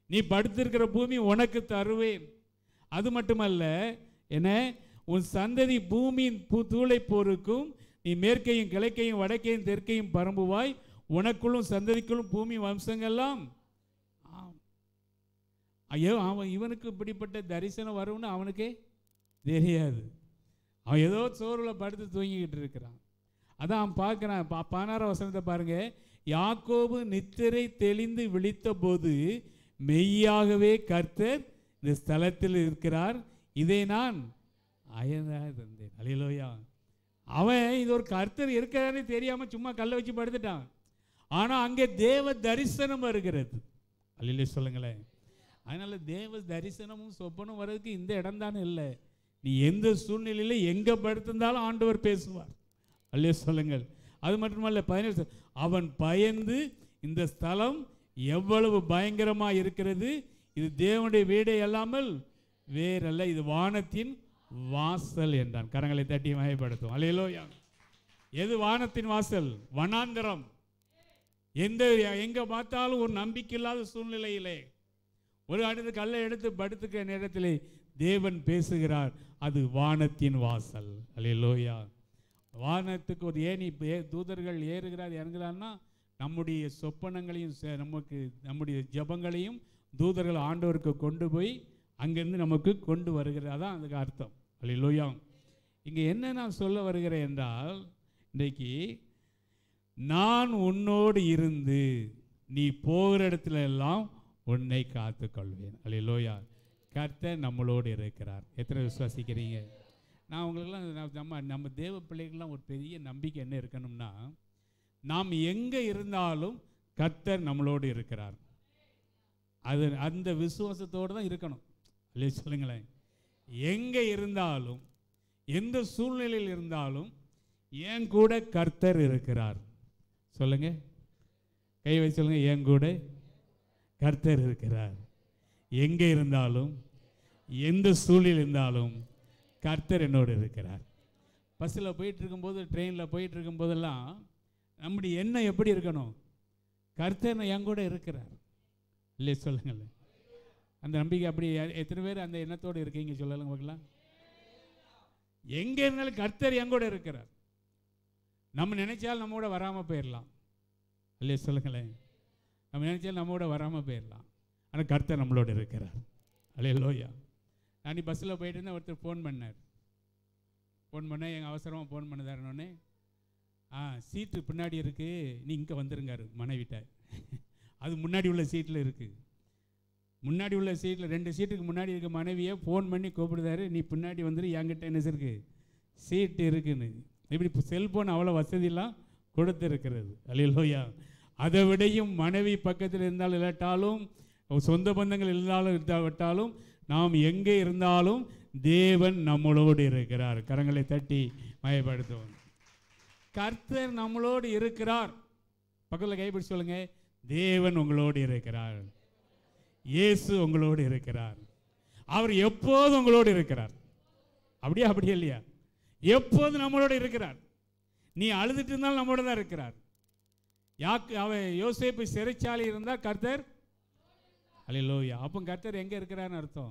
நீ படுத்திருக்கிற பூமி உனக்கு தருவேன் அது மட்டுமல்ல என்ன உன் சந்ததி பூமியின் பூ தூளை பொறுக்கும் நீ மேற்கையும் கிழக்கையும் வடக்கையும் தெற்கையும் பரம்புவாய் உனக்குள்ளும் சந்ததிக்குள்ளும் பூமி வம்சங்கள்லாம் ஆம். ஐயோ அவன் இவனுக்கு இப்படிப்பட்ட தரிசனம் வரும்னு அவனுக்கே தெரியாது அவன் ஏதோ சோறுல படுத்து தூங்கிக்கிட்டு இருக்கிறான் அதான் அவன் பார்க்குறான் பா பதினாறு வசனத்தை பாருங்க யாக்கோபு நித்திரை தெளிந்து விழித்த போது மெய்யாகவே கர்த்தர் இந்த ஸ்தலத்தில் இருக்கிறார் இதை நான் அயனாக தந்தேன் அலையிலோயா அவன் இது ஒரு கர்த்தர் இருக்கிறான்னு தெரியாம சும்மா கல்லை வச்சு படுத்துட்டான் ஆனா அங்கே தேவ தரிசனம் வருகிறது அல்லையிலே சொல்லுங்களேன் அதனால தேவ தரிசனமும் சொப்பனும் வர்றதுக்கு இந்த இடம் தானே இல்லை நீ எந்த சூழ்நிலையில எங்க படுத்திருந்தாலும் ஆண்டவர் பேசுவார் அல்லே சொல்லுங்கள் அது மட்டுமல்ல பதினேழு சொல்- அவன் பயந்து இந்த ஸ்தலம் எவ்வளவு பயங்கரமா இருக்கிறது இது தேவனுடைய வீடே அல்லாமல் வேறல்ல இது வானத்தின் வாசல் என்றான் கரங்களை தட்டி மயப்படுத்தும் அல்லையிலோயா எது வானத்தின் வாசல் வனாந்தரம் எந்த எங்க பார்த்தாலும் ஒரு நம்பிக்கை இல்லாத சூழ்நிலையிலே ஒரு அடுத்து கல்லை எடுத்து படுத்துக்கிற நேரத்திலே தேவன் பேசுகிறார் அது வானத்தின் வாசல் அல்லேலூயா வானத்துக்கு ஒரு ஏணி ஏ- தூதர்கள் ஏறுகிறார் இறங்குறான்னா நம்முடைய சொப்பனங்களையும் சே- நமக்கு நம்முடைய ஜெபங்களையும் தூதர்கள் ஆண்டவருக்கு கொண்டு போய் அங்கிருந்து நமக்கு கொண்டு வருகிறது அதான் அதுக்கு அர்த்தம் அல்லேலூயா இங்கே என்ன நான் சொல்ல வருகிறேன் என்றால் இன்றைக்கு நான் உன்னோடு இருந்து நீ போகிற இடத்துல எல்லாம் உன்னை காத்துக்கொள்வேன் அல்லேலூயா கர்த்தர் நம்மளோடு இருக்கிறார் எத்தனை விசுவாசிக்கிறீங்க நான் உங்களுக்கெல்லாம் நான் நம்ம நம்ம தேவ பிள்ளைகள்லாம் ஒரு பெரிய நம்பிக்கை என்ன இருக்கணும்னா நாம் எங்கே இருந்தாலும் கர்த்தர் நம்மளோடு இருக்கிறார் அது அந்த விசுவாசத்தோடு தான் இருக்கணும் இல்லையா சொல்லுங்களேன் எங்கே இருந்தாலும் எந்த சூழ்நிலையில் இருந்தாலும் என் கூட கர்த்தர் இருக்கிறார் சொல்லுங்க கை வச்சு சொல்லுங்க என் கூட கர்த்தர் இருக்கிறார் எங்கே இருந்தாலும் எந்த சூழ்நிலை இருந்தாலும் கர்த்தர் என்னோடு இருக்கிறார் பஸ்ஸில் போயிட்டு இருக்கும்போது ட்ரெயினில் போயிட்டு இருக்கும்போதெல்லாம் நம்முடைய எண்ணம் எப்படி இருக்கணும் கர்த்தர் என் கூட இருக்கிறார் இல்லையே சொல்லுங்களேன் அந்த நம்பிக்கை அப்படி யா- எத்தனை பேர் அந்த எண்ணத்தோடு இருக்கீங்க சொல்லலாம் பார்க்கலாம் எங்கே இருந்தாலும் கர்த்தர் என் கூட இருக்கிறார் நம்ம நினைச்சால் நம்ம கூட வராமல் போயிடலாம் இல்லையே சொல்லுங்களேன் நம்ம நினைச்சால் நம்ம கூட வராமல் போயிடலாம் ஆனால் கர்த்தர் நம்மளோட இருக்கிறார் அல்லே லோயா நான் பஸ்ஸில் போயிட்டு இருந்தேன் ஒருத்தர் ஃபோன் பண்ணார் ஃபோன் பண்ண எங்கள் அவசரமாக ஃபோன் பண்ணதாருனோடனே ஆ சீட்டு பின்னாடி இருக்குது நீ இங்கே வந்துருங்காரு மனைவிட்ட அது முன்னாடி உள்ள சீட்டில் இருக்குது முன்னாடி உள்ள சீட்டில் ரெண்டு சீட்டுக்கு முன்னாடி இருக்க மனைவியை ஃபோன் பண்ணி கூப்பிடுதாரு நீ பின்னாடி வந்துரு என்கிட்ட என்ன இருக்கு சீட்டு இருக்குன்னு இப்படி இப்போ செல்ஃபோன் அவ்வளோ வசதியெல்லாம் கொடுத்துருக்கிறது அல்லையா அதை விடையும் மனைவி பக்கத்தில் இருந்தாலும் இல்லாட்டாலும் சொந்த பந்தங்கள் இருந்தாலும் இல்லாவிட்டாலும் நாம் எங்கே இருந்தாலும் தேவன் நம்மளோடு இருக்கிறார் கரங்களை தட்டி மயப்படுத்துவோம் கர்த்தர் நம்மளோடு இருக்கிறார் பக்கத்தில் கைப்பிடி சொல்லுங்க தேவன் உங்களோடு இருக்கிறார் இயேசு உங்களோடு இருக்கிறார் அவர் எப்போதும் உங்களோடு இருக்கிறார் அப்படியா அப்படியா இல்லையா எப்போதும் நம்மளோட இருக்கிறார் நீ அழுதுட்டு இருந்தாலும் நம்மளோட தான் இருக்கிறார் யாக்கு அவன் யோசேப்பு சிறைச்சாலை இருந்தால் கர்த்தர் அல்லையா அப்போ கர்த்தர் எங்கே இருக்கிறார்னு அர்த்தம்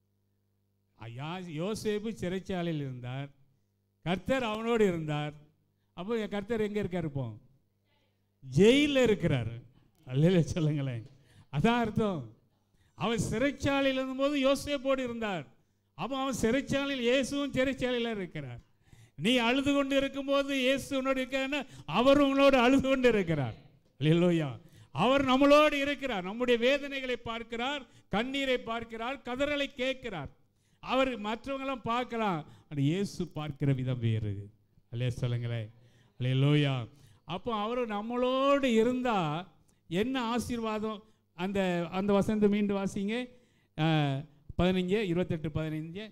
ஐயா யோசேப்பு சிறைச்சாலையில் இருந்தார் கர்த்தர் அவனோடு இருந்தார் அப்போ கர்த்தர் எங்கே இருக்கார் இப்போ ஜெயிலில் இருக்கிறார் அல்லையில சொல்லுங்களேன் அதான் அர்த்தம் அவன் சிறைச்சாலையில் இருந்தபோது யோசேப்போடு இருந்தார் அப்போ அவன் சிறைச்சாலையில் இயேசுவும் சிறைச்சாலையில் இருக்கிறார் நீ அழுது கொண்டு இருக்கும்போது இயேசு உன்னோடு இருக்காருன்னா அவர் உங்களோடு அழுது கொண்டு இருக்கிறார் இல்லையா அவர் நம்மளோடு இருக்கிறார் நம்முடைய வேதனைகளை பார்க்கிறார் கண்ணீரை பார்க்கிறார் கதறலை கேட்கிறார் அவர் மற்றவங்களாம் பார்க்கலாம் ஆனால் இயேசு பார்க்கிற விதம் வேறு அல்லே சொல்லுங்களேன் அல்லே லோயா அப்போ அவர் நம்மளோடு இருந்தால் என்ன ஆசீர்வாதம் அந்த அந்த வசனத்தை மீண்டும் வாசிங்க அஹ், பதினஞ்சு இருபத்தெட்டு பதினஞ்சு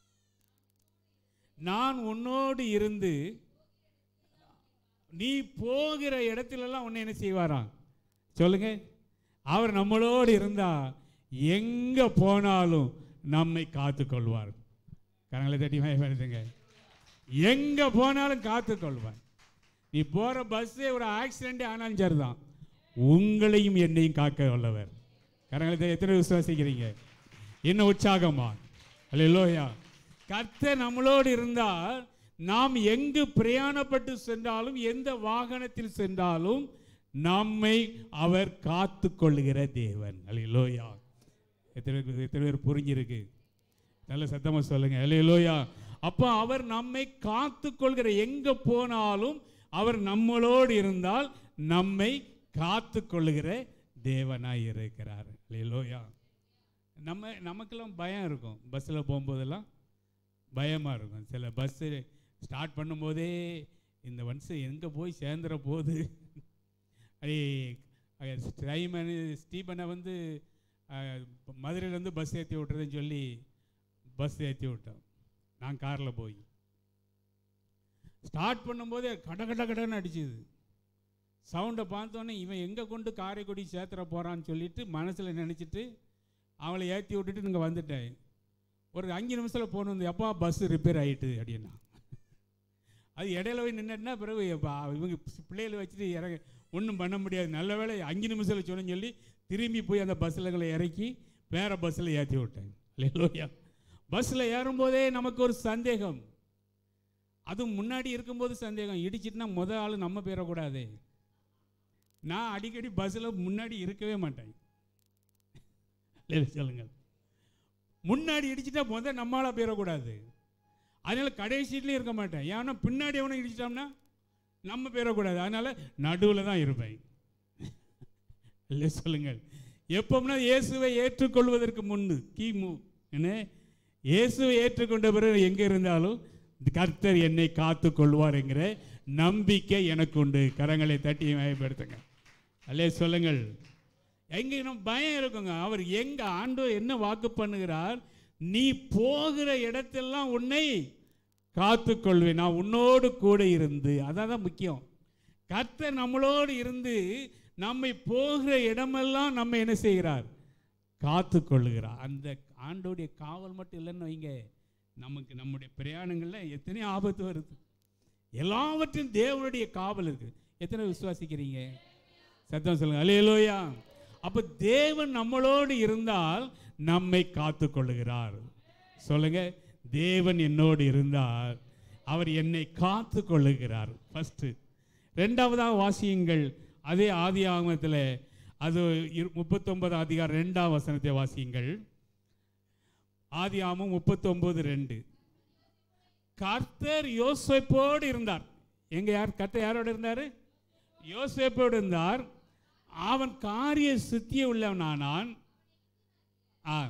நான் உன்னோடு இருந்து நீ போகிற இடத்துலலாம் உன்னை என்ன செய்வாராம் சொல்லுங்க அவர் நம்மளோடு இருந்தா எங்க போனாலும் நம்மை காத்துக்கொள்வார் கரங்களை தட்டி பயன்படுத்துங்க எங்க போனாலும் காத்துக்கொள்வார் நீ போற பஸ்ஸே ஒரு ஆக்சிடென்ட் ஆனாலும் சரிதான் உங்களையும் என்னையும் காக்க வல்லவர் கரங்களை எத்தனை விசுவாசிக்கிறீங்க என்ன உற்சாகமா அல்லேலூயா கர்த்தர் நம்மளோடு இருந்தால் நாம் எங்கு பிரயாணப்பட்டு சென்றாலும் எந்த வாகனத்தில் சென்றாலும் நம்மை அவர் காத்து கொள்ளுகிற தேவன் அல்லேலூயா எத்தனை பேர் எத்தனை பேர் புரிஞ்சிருக்கு நல்ல சத்தமா சொல்லுங்க அல்லேலூயா அப்போ அவர் நம்மை காத்து கொள்கிற எங்க போனாலும் அவர் நம்மளோடு இருந்தால் நம்மை காத்து கொள்ளுகிற தேவனாய் இருக்கிறார் அல்லேலூயா நம்ம நமக்கெல்லாம் பயம் இருக்கும் பஸ்ஸில் போகும்போதெல்லாம் பயமாக இருக்கும் சில பஸ்ஸு ஸ்டார்ட் பண்ணும்போதே இந்த வன்ஸு எங்கே போய் சேர்ந்துற போகுது அடே ஸ்டைமன் ஸ்டீபனை வந்து மதுரையிலேருந்து பஸ் ஏற்றி விட்டுறதுன்னு சொல்லி பஸ் ஏற்றி விட்டோம் நான் காரில் போய் ஸ்டார்ட் பண்ணும்போதே கட கட கடன்னு அடிச்சுது சவுண்டை பார்த்தோன்னே இவன் எங்கே கொண்டு காரைக்குடி சேர்த்துற போகிறான்னு சொல்லிட்டு மனசில் நினச்சிட்டு அவளை ஏற்றி விட்டுட்டு இங்கே வந்துட்டேன் ஒரு அஞ்சு நிமிஷத்தில் போன வந்து எப்பா பஸ் ரிப்பேர் ஆகிட்டு அப்படின்னா அது இடையில போய் நின்றுட்டுனா பிறகு எப்ப இவங்க பிள்ளைகளை வச்சுட்டு இறங்க ஒன்றும் பண்ண முடியாது நல்ல வேளை அஞ்சு நிமிஷத்தில் சொன்னேன்னு சொல்லி திரும்பி போய் அந்த பஸ்ஸில்களை இறக்கி வேறு பஸ்ஸில் ஏற்றி விட்டேன் இல்லையா பஸ்ஸில் ஏறும்போதே நமக்கு ஒரு சந்தேகம் அதுவும் முன்னாடி இருக்கும்போது சந்தேகம் இடிச்சிட்டுனா முத ஆள் நம்ம போயிடக்கூடாது நான் அடிக்கடி பஸ்ஸில் முன்னாடி இருக்கவே மாட்டேன் இல்லை சொல்லுங்கள் முன்னாடி இடிச்சிட்டா முத நம்மளால் போயிடக்கூடாது அதனால கடைசீட்லேயும் இருக்க மாட்டேன் ஏன்னா பின்னாடி எவனும் இடிச்சிட்டோம்னா நம்ம போயிடக்கூடாது அதனால நடுவில் தான் இருப்பேன் இல்லை சொல்லுங்கள் எப்போம்னா இயேசுவை ஏற்றுக்கொள்வதற்கு முன்னு கிமு என்ன இயேசுவை ஏற்றுக்கொண்ட பிறகு எங்கே இருந்தாலும் கர்த்தர் என்னை காத்து கொள்வார் என்கிற நம்பிக்கை எனக்கு உண்டு கரங்களை தட்டி பயன்படுத்துங்க அல்லே சொல்லுங்கள் எங்க நம்ம பயம் இருக்குங்க அவர் எங்க ஆண்டவர் என்ன வாக்கு பண்ணுகிறார் நீ போகிற இடத்தெல்லாம் உன்னை காத்துக்கொள்வேன் நான் உன்னோடு கூட இருந்து அதான் தான் முக்கியம் கர்த்தர் நம்மளோடு இருந்து நம்மை போகிற இடமெல்லாம் நம்ம என்ன செய்கிறார் காத்து கொள்ளுகிறார் அந்த ஆண்டோடைய காவல் மட்டும் இல்லைன்னு வைங்க நமக்கு நம்முடைய பிரயாணங்களில் எத்தனை ஆபத்து வருது எல்லாவற்றையும் தேவனுடைய காவல் இருக்கு எத்தனை விசுவாசிக்கிறீங்க சத்தம் சொல்லுங்க அலையலோயா அப்ப தேவன் நம்மளோடு இருந்தால் நம்மை காத்து கொள்ளுகிறார் சொல்லுங்க தேவன் என்னோடு இருந்தால் அவர் என்னை காத்து கொள்ளுகிறார் ஃபர்ஸ்ட் ரெண்டாவதாக வாசியுங்கள் அதே ஆதி ஆகமத்தில் அது இரு- முப்பத்தொன்பது அதிகாரம் ரெண்டாம் வசனத்தை வாசியுங்கள் ஆதி ஆமம் முப்பத்தொன்பது ரெண்டு கர்த்தர் யோசேப்போடு இருந்தார் எங்க யார் கர்த்தர் யாரோட இருந்தார் யோசேப்போடு இருந்தார் அவன் காரிய சித்திய உள்ளவனானான் ஆ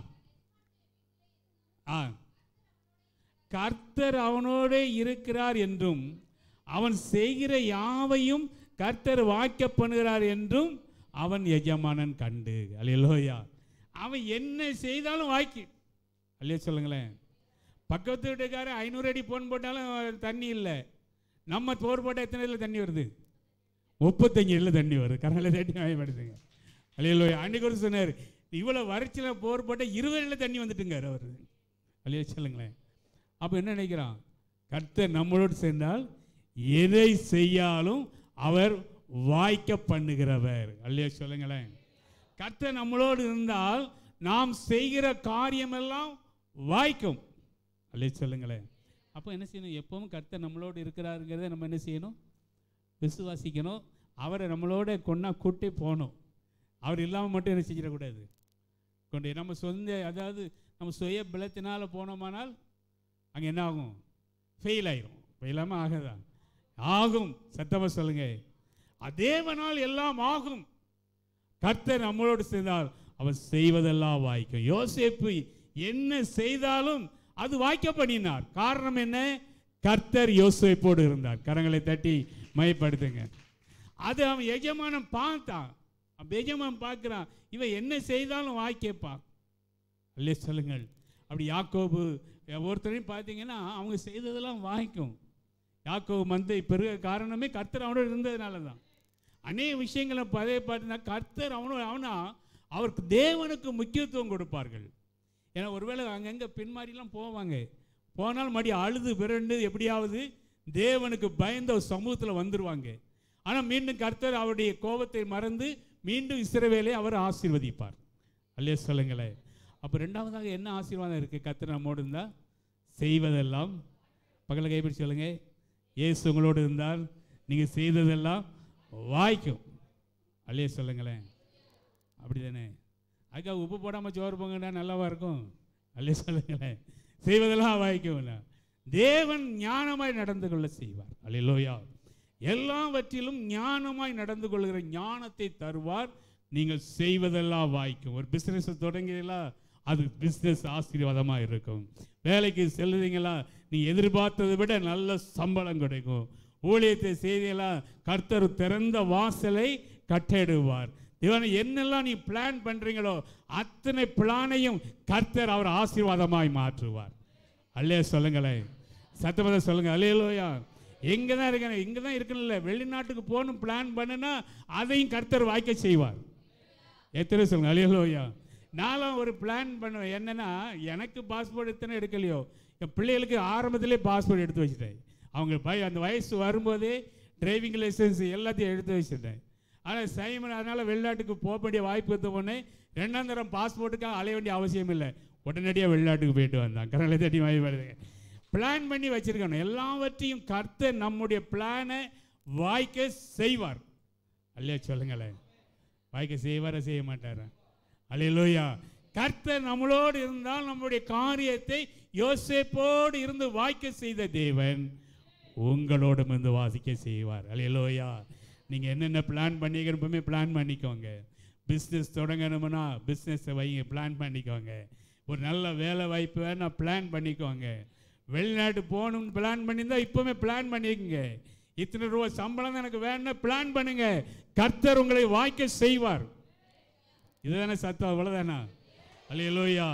ஆ கர்த்தர் அவனோடே இருக்கிறார் என்றும் அவன் செய்கிற யாவையும் கர்த்தர் வாய்க்க பண்ணுகிறார் என்றும் அவன் எஜமானன் கண்டு அல்லேலூயா அவன் என்ன செய்தாலும் வாய்க்கு அல்லையா சொல்லுங்களேன் பக்கத்து வீட்டுக்காரன் ஐநூறு அடி போன் போட்டாலும் தண்ணி இல்லை நம்ம போர் போட்டால் எத்தனை இதில் தண்ணி வருது முப்பத்தஞ்சு இதில் தண்ணி வருது கரங்களை தண்ணி வாயப்படுத்துங்க அல்லையா அன்னைக்கு ஒரு சொன்னார் இவ்வளோ வறட்சியில் போர் போட்டால் இருபது இதில் தண்ணி வந்துட்டுங்கார் அவர் அல்லையா சொல்லுங்களேன் அப்போ என்ன நினைக்கிறான் கர்த்தர் நம்மளோடு சேர்ந்தால் எதை செய்யாலும் அவர் வாய்க்க பண்ணுகிறவர் அல்லையா சொல்லுங்களேன் கர்த்தர் நம்மளோடு இருந்தால் நாம் செய்கிற காரியமெல்லாம் வாய்க்கும் அல்லையா சொல்லுங்களேன் அப்போ என்ன செய்யணும் எப்பவும் கர்த்தர் நம்மளோடு இருக்கிறாருங்கிறத நம்ம என்ன செய்யணும் விசுவாசிக்கணும் அவரை நம்மளோட கொண்டா கூட்டி போகணும் அவர் இல்லாமல் மட்டும் என்ன செஞ்சிடக்கூடாது கொண்டு நம்ம சொந்த அதாவது நம்ம சுய பலத்தினால போனோமானால் அங்கே என்ன ஆகும் ஃபெயில் ஆயிரும் ஃபெயிலாமல் ஆகாதா ஆகும் சத்தமாக சொல்லுங்க அதேவனால் எல்லாம் ஆகும் கர்த்தர் நம்மளோடு சேர்ந்தால் அவர் செய்வதெல்லாம் வாய்க்கும் யோசேப்பு என்ன செய்தாலும் அது வாய்க்க பண்ணினார் காரணம் என்ன கர்த்தர் யோசேப்போடு இருந்தார் கரங்களை தட்டி மயப்படுத்துங்க அது அவன் எஜமானன் பார்த்தான் அவன் எஜமான் பார்க்குறான் இவன் என்ன செய்தாலும் வாய்க்கப்பான் அல்லே சொல்லுங்கள் அப்படி யாக்கோபு ஒருத்தரையும் பார்த்தீங்கன்னா அவங்க செய்ததெல்லாம் வாய்க்கும் யாக்கோபு மந்தை பெருக காரணமே கர்த்தர் அவனோட இருந்ததுனால தான் அநேக விஷயங்களை பழைய பாட்டுனா கர்த்தர் அவனோட அவனா அவருக்கு தேவனுக்கு முக்கியத்துவம் கொடுப்பார்கள் ஏன்னா ஒருவேளை அங்கங்கே பின்மாறிலாம் போவாங்க போனால் மடி அழுது விரண்டு எப்படியாவது தேவனுக்கு பயந்த ஒரு சமூகத்தில் வந்துருவாங்க ஆனால் மீண்டும் கர்த்தர் அவருடைய கோபத்தை மறந்து மீண்டும் இஸ்ரவேலை அவர் ஆசீர்வதிப்பார் அல்லையா சொல்லுங்களேன் அப்போ ரெண்டாவதாக என்ன ஆசீர்வாதம் இருக்குது கர்த்தர் நம்மோடு இருந்தால் செய்வதெல்லாம் பக்கத்தில் கைப்பிடிச்சு சொல்லுங்க இயேசு உங்களோடு இருந்தால் நீங்கள் செய்ததெல்லாம் வாய்க்கும் அல்லையே சொல்லுங்களேன் அப்படி தானே அதுக்காக உப்பு போடாமல் சோறு பொங்கண்டா நல்லாவா இருக்கும் அல்லையே சொல்லுங்களேன் செய்வதெல்லாம் வாய்க்கும் தேவன் ஞானமாய் நடந்து கொள்ள செய்வார் அல்லையிலோயா எல்லாவற்றிலும் ஞானமாய் நடந்து கொள்கிற ஞானத்தை தருவார் நீங்கள் செய்வதெல்லாம் வாய்க்கும் ஒரு பிஸ்னஸ் தொடங்குறீங்களா அது பிஸ்னஸ் ஆசீர்வாதமாக இருக்கும் வேலைக்கு செல்லுறீங்களா நீ எதிர்பார்த்ததை விட நல்ல சம்பளம் கிடைக்கும் ஊழியத்தை செய்தீங்களா கர்த்தர் திறந்த வாசலை கட்டிடுவார் இவனை என்னெல்லாம் நீ பிளான் பண்றீங்களோ அத்தனை பிளானையும் கர்த்தர் அவர் ஆசீர்வாதமாய் மாற்றுவார் அல்லே சொல்லுங்களேன் சத்தமத சொல்லுங்க அல்லேலோயா எங்கே தான் இருக்கணும் இங்கே தான் இருக்கணும்ல வெளிநாட்டுக்கு போகணும் பிளான் பண்ணுனா அதையும் கர்த்தர் வாய்க்க செய்வார் எத்தனை சொல்லுங்க அலையலோயா நானும் ஒரு பிளான் பண்ணுவேன் என்னன்னா எனக்கு பாஸ்போர்ட் எத்தனை எடுக்கலையோ என் பிள்ளைகளுக்கு ஆரம்பத்திலே பாஸ்போர்ட் எடுத்து வச்சுட்டேன் அவங்க பய அந்த வயசு வரும்போதே டிரைவிங் லைசன்ஸ் எல்லாத்தையும் எடுத்து வச்சுட்டேன் ஆனால் சைமன் அதனால் வெளிநாட்டுக்கு போக வேண்டிய வாய்ப்பு இருந்த உடனே ரெண்டாம் தரம் பாஸ்போர்ட்டுக்காக அலைய வேண்டிய அவசியம் இல்லை உடனடியாக வெளிநாட்டுக்கு போயிட்டு வந்தான் கரலை தட்டி வாங்கி வருதுங்க பிளான் பண்ணி வச்சிருக்கணும் எல்லாவற்றையும் கர்த்தர் நம்முடைய பிளானை வாய்க்க செய்வார் அல்லையா சொல்லுங்களேன் வாய்க்க செய்வாரா செய்ய மாட்டாரா அல்லையா கர்த்தர் நம்மளோடு இருந்தால் நம்முடைய காரியத்தை யோசேப்போடு இருந்து வாய்க்க செய்த தேவன் உங்களோடும் இருந்து வாசிக்க செய்வார் அல்லையா நீங்கள் என்னென்ன பிளான் பண்ணிக்கிறப்பமே பிளான் பண்ணிக்கோங்க பிஸ்னஸ் தொடங்கணும்னா பிஸ்னஸை வைங்க பிளான் பண்ணிக்கோங்க ஒரு நல்ல வேலை வாய்ப்பு வேணா பிளான் பண்ணிக்கோங்க வெளிநாட்டு போகணும்னு பிளான் பண்ணியிருந்தா இப்போவுமே பிளான் பண்ணிக்கோங்க இத்தனை ரூபா சம்பளம் தான் எனக்கு வேணும்னா பிளான் பண்ணுங்க கர்த்தர் உங்களை வாய்க்க செய்வார் இதுதானே சத்தம் அவ்வளோதானா அல்லையா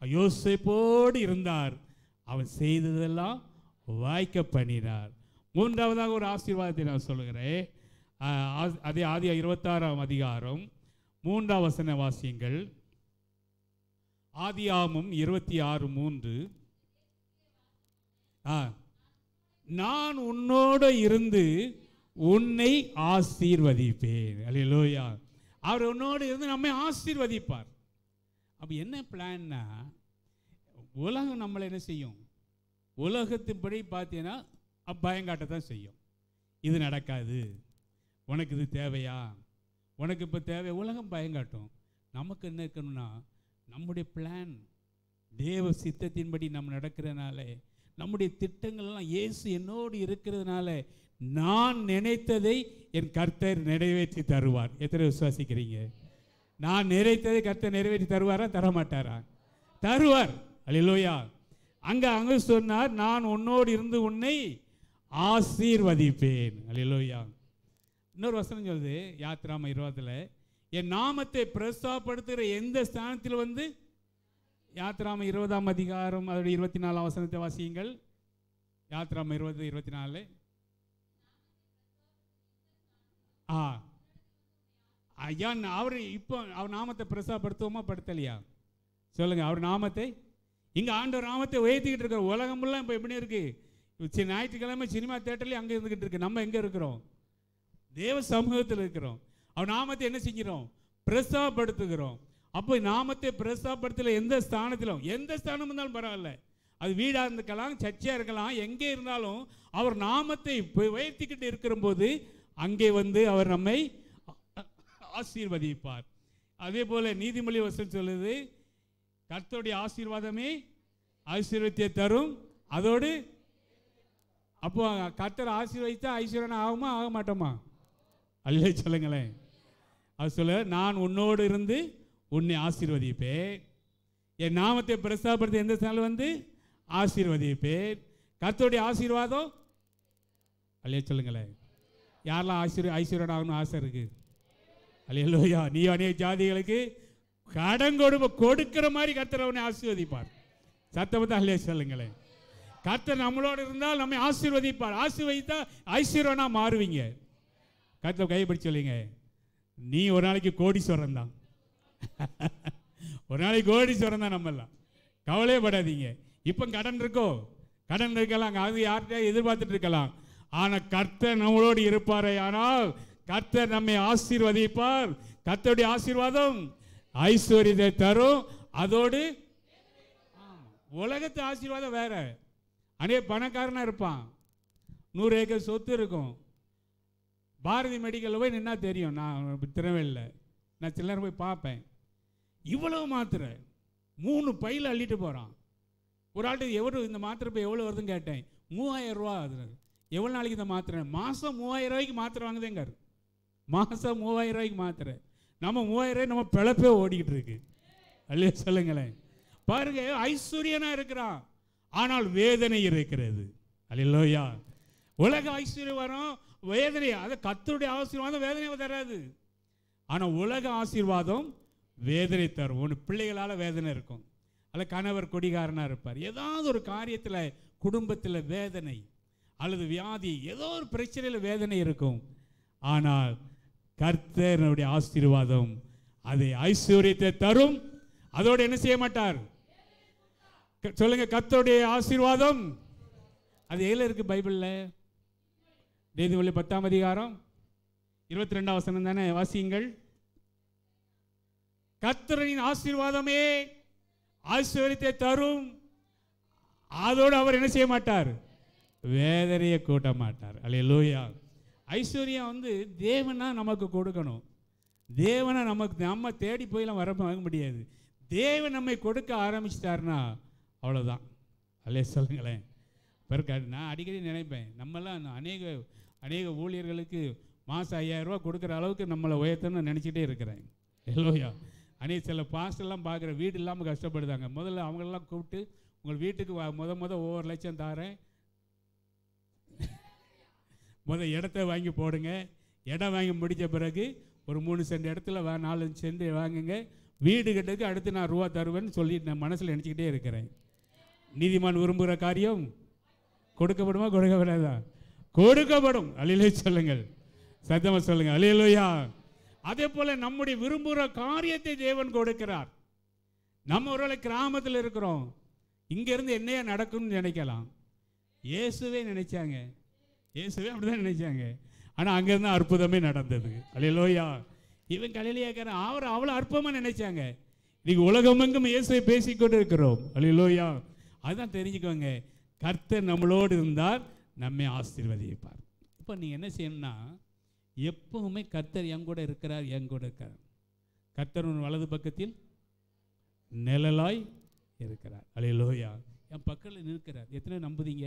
யோசிப்போடு இருந்தார் அவன் செய்ததெல்லாம் வாய்க்க பண்ணினார் மூன்றாவதாக ஒரு ஆசீர்வாதத்தை நான் சொல்லுகிறேன் ஆஹ் ஆ- அதே ஆதி இருபத்தாறாம் அதிகாரம் மூன்றாம் வசன வாசியங்கள் ஆதியாமம் இருபத்தி ஆறு மூன்று ஆ நான் உன்னோடு இருந்து உன்னை ஆசீர்வதிப்பேன் அல்லேலூயா அவர் உன்னோடு இருந்து நம்மை ஆசீர்வதிப்பார் அப்போ என்ன பிளான்னா உலகம் நம்மளை என்ன செய்யும் உலகத்தின்படி பார்த்தீங்கன்னா பயங்காட்டத்தான் செய்யும் இது நடக்காது உனக்கு இது தேவையா உனக்கு இப்போ தேவை உலகம் பயங்காட்டும் நமக்கு என்ன இருக்கணும்னா நம்முடைய பிளான் தேவ சித்தத்தின்படி நம்ம நடக்கிறதுனால நம்முடைய திட்டங்கள் எல்லாம் இயேசு என்னோடு இருக்கிறதுனால நான் நினைத்ததை என் கர்த்தர் நிறைவேற்றி தருவார் எத்தனை விசுவாசிக்கிறீங்க நான் நினைத்ததை கர்த்தர் நிறைவேற்றி தருவாரா தரமாட்டாரா தருவார் அல்லேலூயா அங்க அங்க சொன்னார் நான் உன்னோடு இருந்து உன்னை ஆசீர்வதிப்பேன் அல்லேலூயா இன்னொரு வசனம் சொல்லுது யாத்ராம இருபத்தில் என் நாமத்தை பிரஸ்தாப்படுத்துகிற எந்த ஸ்தானத்தில் வந்து யாத்ராம இருபதாம் அதிகாரம் அதோடைய இருபத்தி நாலாம் வசனத்தை வாசியுங்கள் யாத்ராம இருபது இருபத்தி நாலு ஆ ஐயா அவர் இப்போ அவர் நாமத்தை பிரசாப்படுத்துவோமா படுத்தலையா சொல்லுங்க அவர் நாமத்தை இங்க ஆண்டவர் நாமத்தை உயர்த்திக்கிட்டு இருக்கிற உலகமெல்லாம் இப்போ எப்படி இருக்கு சி- ஞாயிற்றுக்கிழமை சினிமா தேட்டர்லேயே அங்கே இருந்துகிட்டு இருக்கு நம்ம எங்கே இருக்கிறோம் தேவ சமூகத்தில் இருக்கிறோம் அவர் நாமத்தை என்ன செஞ்கிறோம் பிரஸ்தாபப்படுத்துகிறோம் அப்போ நாமத்தை பிரஸ்தாபடுத்தல எந்த ஸ்தானத்திலும் எந்த ஸ்தானம் இருந்தாலும் பரவாயில்ல அது வீடாக இருந்துக்கலாம் சர்ச்சையாக இருக்கலாம் எங்கே இருந்தாலும் அவர் நாமத்தை உ- உயர்த்திக்கிட்டு இருக்கிறபோது அங்கே வந்து அவர் நம்மை ஆ- ஆசீர்வதிப்பார் அதே போல நீதிமொழி வசனம் சொல்லுது கர்த்தருடைய ஆசீர்வாதமே ஐஸ்வர்யத்தை தரும் அதோடு அப்போ கர்த்தர் ஆசீர்வதித்தா ஐஸ்வர்யன் ஆகுமா ஆக மாட்டோமா அல்ல சொல்லுங்களேன் அவர் சொல்ல நான் உன்னோடு இருந்து உன்னை ஆசீர்வதிப்பேன் என் நாமத்தை பிரஸ்தாபடுத்த எந்த ஸ்தானம் வந்து ஆசீர்வதிப்பேன் கர்த்தருடைய ஆசீர்வாதம் அல்லையா சொல்லுங்களேன் யாரெல்லாம் ஆசீர் ஐஸ்வர்யன் ஆகணும் ஆசை இருக்கு அல்லையா நீ அநேக ஜாதிகளுக்கு கடன் கொடுப்ப கொடுக்கிற மாதிரி கர்த்தர் அவனை ஆசீர்வதிப்பார் சத்தம் தான் அல்லையா சொல்லுங்களேன் கர்த்தர் நம்மளோட இருந்தால் நம்மை ஆசீர்வதிப்பார் ஆசீர்வதித்தா ஐஸ்வர்யனா மாறுவீங்க கர்த்தர் கைப்பிடி சொல்லுங்க நீ ஒரு நாளைக்கு கோடீஸ்வரன் தான் ஒரு நாளைக்கு கோடீஸ்வரன் தான் நம்மெல்லாம் கவலையப்படாதீங்க இப்போ கடன் இருக்கோ கடன் இருக்கலாம் அது யார்கிட்ட எதிர்பார்த்துட்டு இருக்கலாம் ஆனால் கர்த்தர் நம்மளோடு இருப்பாரே ஆனால் கர்த்தர் நம்மை ஆசீர்வதிப்பார் கர்த்தருடைய ஆசீர்வாதம் ஐஸ்வர்யத்தை தரும் அதோடு ஆமா, உலகத்து ஆசீர்வாதம் வேற அநேக பணக்காரனா இருப்பான் நூறு ஏக்கர் சொத்து இருக்கும் பாரதி மெடிக்கலில் போய் நின்னா தெரியும் நான் திருநெல்வேலியில் நான் சில நேரம் போய் பார்ப்பேன் இவ்வளவு மாத்திரை மூணு பையில் அள்ளிட்டு போகிறான் ஒரு ஆள்கிட்ட எவ்வளோ இந்த மாத்திரை இப்போ எவ்வளோ வருதுன்னு கேட்டேன் மூவாயிரம் ரூபா அது எவ்வளோ நாளைக்கு இந்த மாத்திரை மாதம் மூவாயிரம் ரூபாய்க்கு மாத்திரை வாங்குதேங்காரு மாதம் மூவாயிரம் ரூபாய்க்கு மாத்திரை நம்ம மூவாயிரம் ரூபாய் நம்ம பிழப்பே ஓடிக்கிட்டு இருக்கு அல்லையா சொல்லுங்களேன் பாருங்க ஐஸ்வர்யனா இருக்கிறான் ஆனால் வேதனை இருக்கிறது அல்லையா உலக ஐஸ்வர்யம் வரும் வேதனை அதை கத்தருடைய ஆசீர்வாதம் வேதனை தராது ஆனால் உலக ஆசீர்வாதம் வேதனை தரும் ஒன்று பிள்ளைகளால் வேதனை இருக்கும் அல்ல கணவர் கொடிகாரனாக இருப்பார் ஏதாவது ஒரு காரியத்தில் குடும்பத்தில் வேதனை அல்லது வியாதி ஏதோ ஒரு பிரச்சனையில் வேதனை இருக்கும் ஆனால் கர்த்தனுடைய ஆசீர்வாதம் அதை ஐஸ்வர்யத்தை தரும் அதோடு என்ன செய்ய மாட்டார் க- சொல்லுங்க கர்த்தருடைய ஆசீர்வாதம் அது எதில் இருக்கு பைபிளில் நீதிமொழி பத்தாம் அதிகாரம் இருபத்தி ரெண்டாம் வசனம் தானே வாசியுங்கள் கர்த்தரின் ஆசீர்வாதமே ஐஸ்வர்யத்தை தரும் அதோடு அவர் என்ன செய்ய மாட்டார் வேதனையை கூட்ட மாட்டார் அல்லேலூயா ஐஸ்வர்யம் வந்து தேவனா நமக்கு கொடுக்கணும் தேவனை நமக்கு நம்ம தேடி போயெல்லாம் வர வாங்க முடியாது தேவன் நம்மை கொடுக்க ஆரம்பிச்சிட்டாருன்னா அவ்வளோதான் அல்லே சொல்லுங்களேன் பிறகு நான் அடிக்கடி நினைப்பேன் நம்மலாம் அநேக அநேக ஊழியர்களுக்கு மாதம் ஐயாயிரரூவா கொடுக்குற அளவுக்கு நம்மளை உயர்த்தணும்னு நினச்சிட்டே இருக்கிறேன் எல்லோயா அநேக சில பாஸ்டெல்லாம் பார்க்குற வீடு இல்லாமல் கஷ்டப்படுதாங்க முதல்ல அவங்களெல்லாம் கூப்பிட்டு உங்கள் வீட்டுக்கு வா- முத முத ஒவ்வொரு லட்சம் தாரேன் முத இடத்த வாங்கி போடுங்க இடம் வாங்கி முடித்த பிறகு ஒரு மூணு சென்ட் இடத்துல வா நாலு சென்ட் வாங்குங்க வீடு கட்டுறதுக்கு அடுத்து நான் ரூபா தருவேன்னு சொல்லி நான் மனசில் நினச்சிக்கிட்டே இருக்கிறேன் நீதிமான் விரும்புகிற காரியம் கொடுக்கப்படுமா கொடுக்கப்படாதா கொடுக்கப்படும் அலையிலே சொல்லுங்கள் சத்தமா சொல்லுங்க அலையிலோயா அதே போல நம்முடைய விரும்புகிற காரியத்தை தேவன் கொடுக்கிறார் நம்ம ஒருவேளை கிராமத்தில் இருக்கிறோம் இங்கேருந்து என்னையா நடக்கும்னு நினைக்கலாம் இயேசுவே நினைச்சாங்க இயேசுவே அப்படிதான் நினைச்சாங்க ஆனால் அங்கேருந்து அற்புதமே நடந்தது அலையிலோயா இவன் கலையிலேயாக்காரன் அவர் அவ்வளோ அற்புதமாக நினைச்சாங்க இன்னைக்கு உலகமெங்கும் இயேசுவை பேசிக்கொண்டு இருக்கிறோம் அலையிலோயா அதுதான் தெரிஞ்சுக்கோங்க கர்த்தர் நம்மளோடு இருந்தால் நம்மை ஆசீர்வதிப்பார் இப்போ நீங்கள் என்ன செய்யணும்னா எப்பவுமே கர்த்தர் என் கூட இருக்கிறார் என் கூட இருக்கிறார் கர்த்தர் உன் வலது பக்கத்தில் நிழலாய் இருக்கிறார் அலையிலோயா என் பக்கத்தில் நிற்கிறார் எத்தனை நம்புதீங்க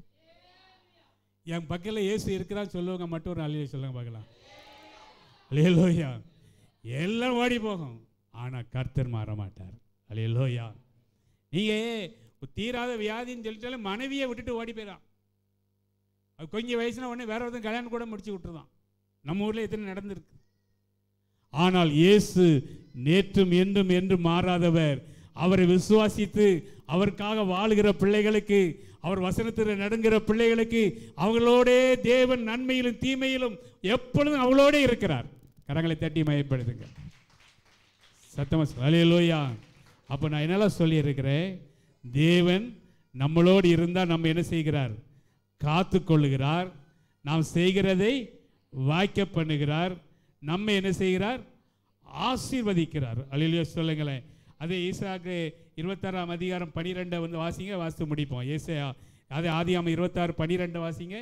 என் பக்கத்தில் இயேசு இருக்கிறான்னு சொல்லுவாங்க மட்டும் ஒரு அலையில சொல்லுங்க பார்க்கலாம் அலையலோயா எல்லாம் ஓடி போகும் ஆனால் கர்த்தர் மாற மாட்டார் அலையலோயா நீங்கள் தீராத வியாதின்னு சொல்லிட்டாலே மனைவியை விட்டுட்டு ஓடி போயிடான் அது கொஞ்சம் வயசுனா உடனே வேற ஒருத்தன் கல்யாணம் கூட முடிச்சு விட்டுருதான் நம்ம ஊரில் எத்தனை நடந்திருக்கு ஆனால் இயேசு நேற்றும் என்றும் என்றும் மாறாதவர் அவரை விசுவாசித்து அவருக்காக வாழுகிற பிள்ளைகளுக்கு அவர் வசனத்தில் நடுங்கிற பிள்ளைகளுக்கு அவங்களோடே தேவன் நன்மையிலும் தீமையிலும் எப்பொழுதும் அவளோடே இருக்கிறார் கரங்களை தட்டி மயப்படுத்துங்க சத்தமா அலையலோயா அப்போ நான் என்னெல்லாம் சொல்லியிருக்கிறேன் தேவன் நம்மளோடு இருந்தால் நம்ம என்ன செய்கிறார் காத்து கொள்ளுகிறார் நாம் செய்கிறதை வாய்க்க பண்ணுகிறார் நம்ம என்ன செய்கிறார் ஆசீர்வதிக்கிறார் அலையிலோ சொல்லுங்களேன் அதே ஈசாக்கு இருபத்தாறாம் அதிகாரம் பனிரெண்டை வந்து வாசிங்க வாசித்து முடிப்போம் ஏசையா அதே ஆதியாம இருபத்தாறு பனிரெண்டு வாசிங்க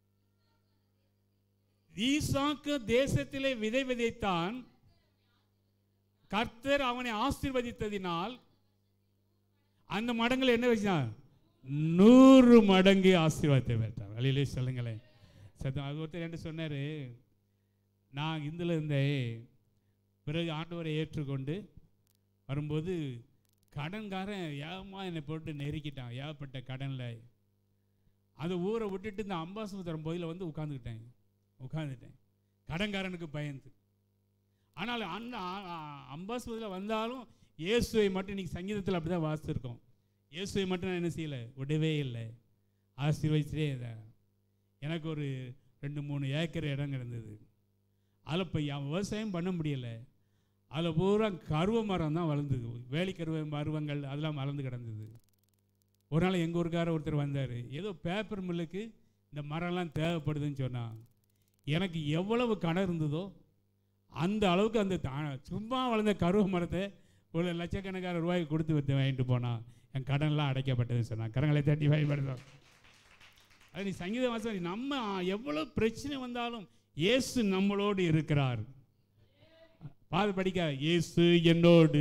ஈசாக்கு தேசத்திலே விதை விதைத்தான் கர்த்தர் அவனை ஆசீர்வதித்ததினால் அந்த மடங்குல என்ன வச்சான் நூறு மடங்கு ஆசீர்வாதத்தை பெற்றார் வழியிலே சொல்லுங்களேன் சத்தம் அது ஒருத்தர் என்ன சொன்னார் நான் இதில் இருந்தேன் பிறகு ஆண்டவரை ஏற்றுக்கொண்டு வரும்போது கடன்காரன் ஏமா என்னை போட்டு நெருக்கிட்டான் ஏகப்பட்ட கடனில் அந்த ஊரை விட்டுட்டு இந்த அம்பாசமுத்திரம் போதில் வந்து உட்காந்துக்கிட்டேன் உட்காந்துட்டேன் கடன்காரனுக்கு பயந்து ஆனால் அந்த அம்பாசமுதில் வந்தாலும் இயேசுவை மட்டும் இன்னைக்கு சங்கீதத்தில் அப்படி தான் வாசிச்சிருக்கோம் இயேசுவை மட்டும் நான் என்ன செய்யலை விடவே இல்லை ஆசீர்வதிச்சிட்டே இருந்தேன் எனக்கு ஒரு ரெண்டு மூணு ஏக்கர் இடம் கிடந்தது அதில் இப்போ விவசாயம் பண்ண முடியலை அதில் பூரா கருவ மரம் தான் வளர்ந்தது வேலிக்கருவ மருவங்கள் அதெல்லாம் வளர்ந்து கிடந்தது ஒரு நாள் எங்கள் ஊருக்கார ஒருத்தர் வந்தார் ஏதோ பேப்பர் மில்லுக்கு இந்த மரம்லாம் தேவைப்படுதுன்னு சொன்னான் எனக்கு எவ்வளவு கடன் இருந்ததோ அந்த அளவுக்கு அந்த தா- சும்மா வளர்ந்த கருவ மரத்தை ஒரு லட்சக்கணக்கான ரூபாய்க்கு கொடுத்து வித்து வாங்கிட்டு போனான் என் கடன்லாம் அடைக்கப்பட்டதுன்னு சொன்னான் கரங்களை தட்டி பயன்படுத்தோம் அது நீ சங்கீத வாசம் நம்ம எவ்வளோ பிரச்சனை வந்தாலும் இயேசு நம்மளோடு இருக்கிறார் பாது படிக்க இயேசு என்னோடு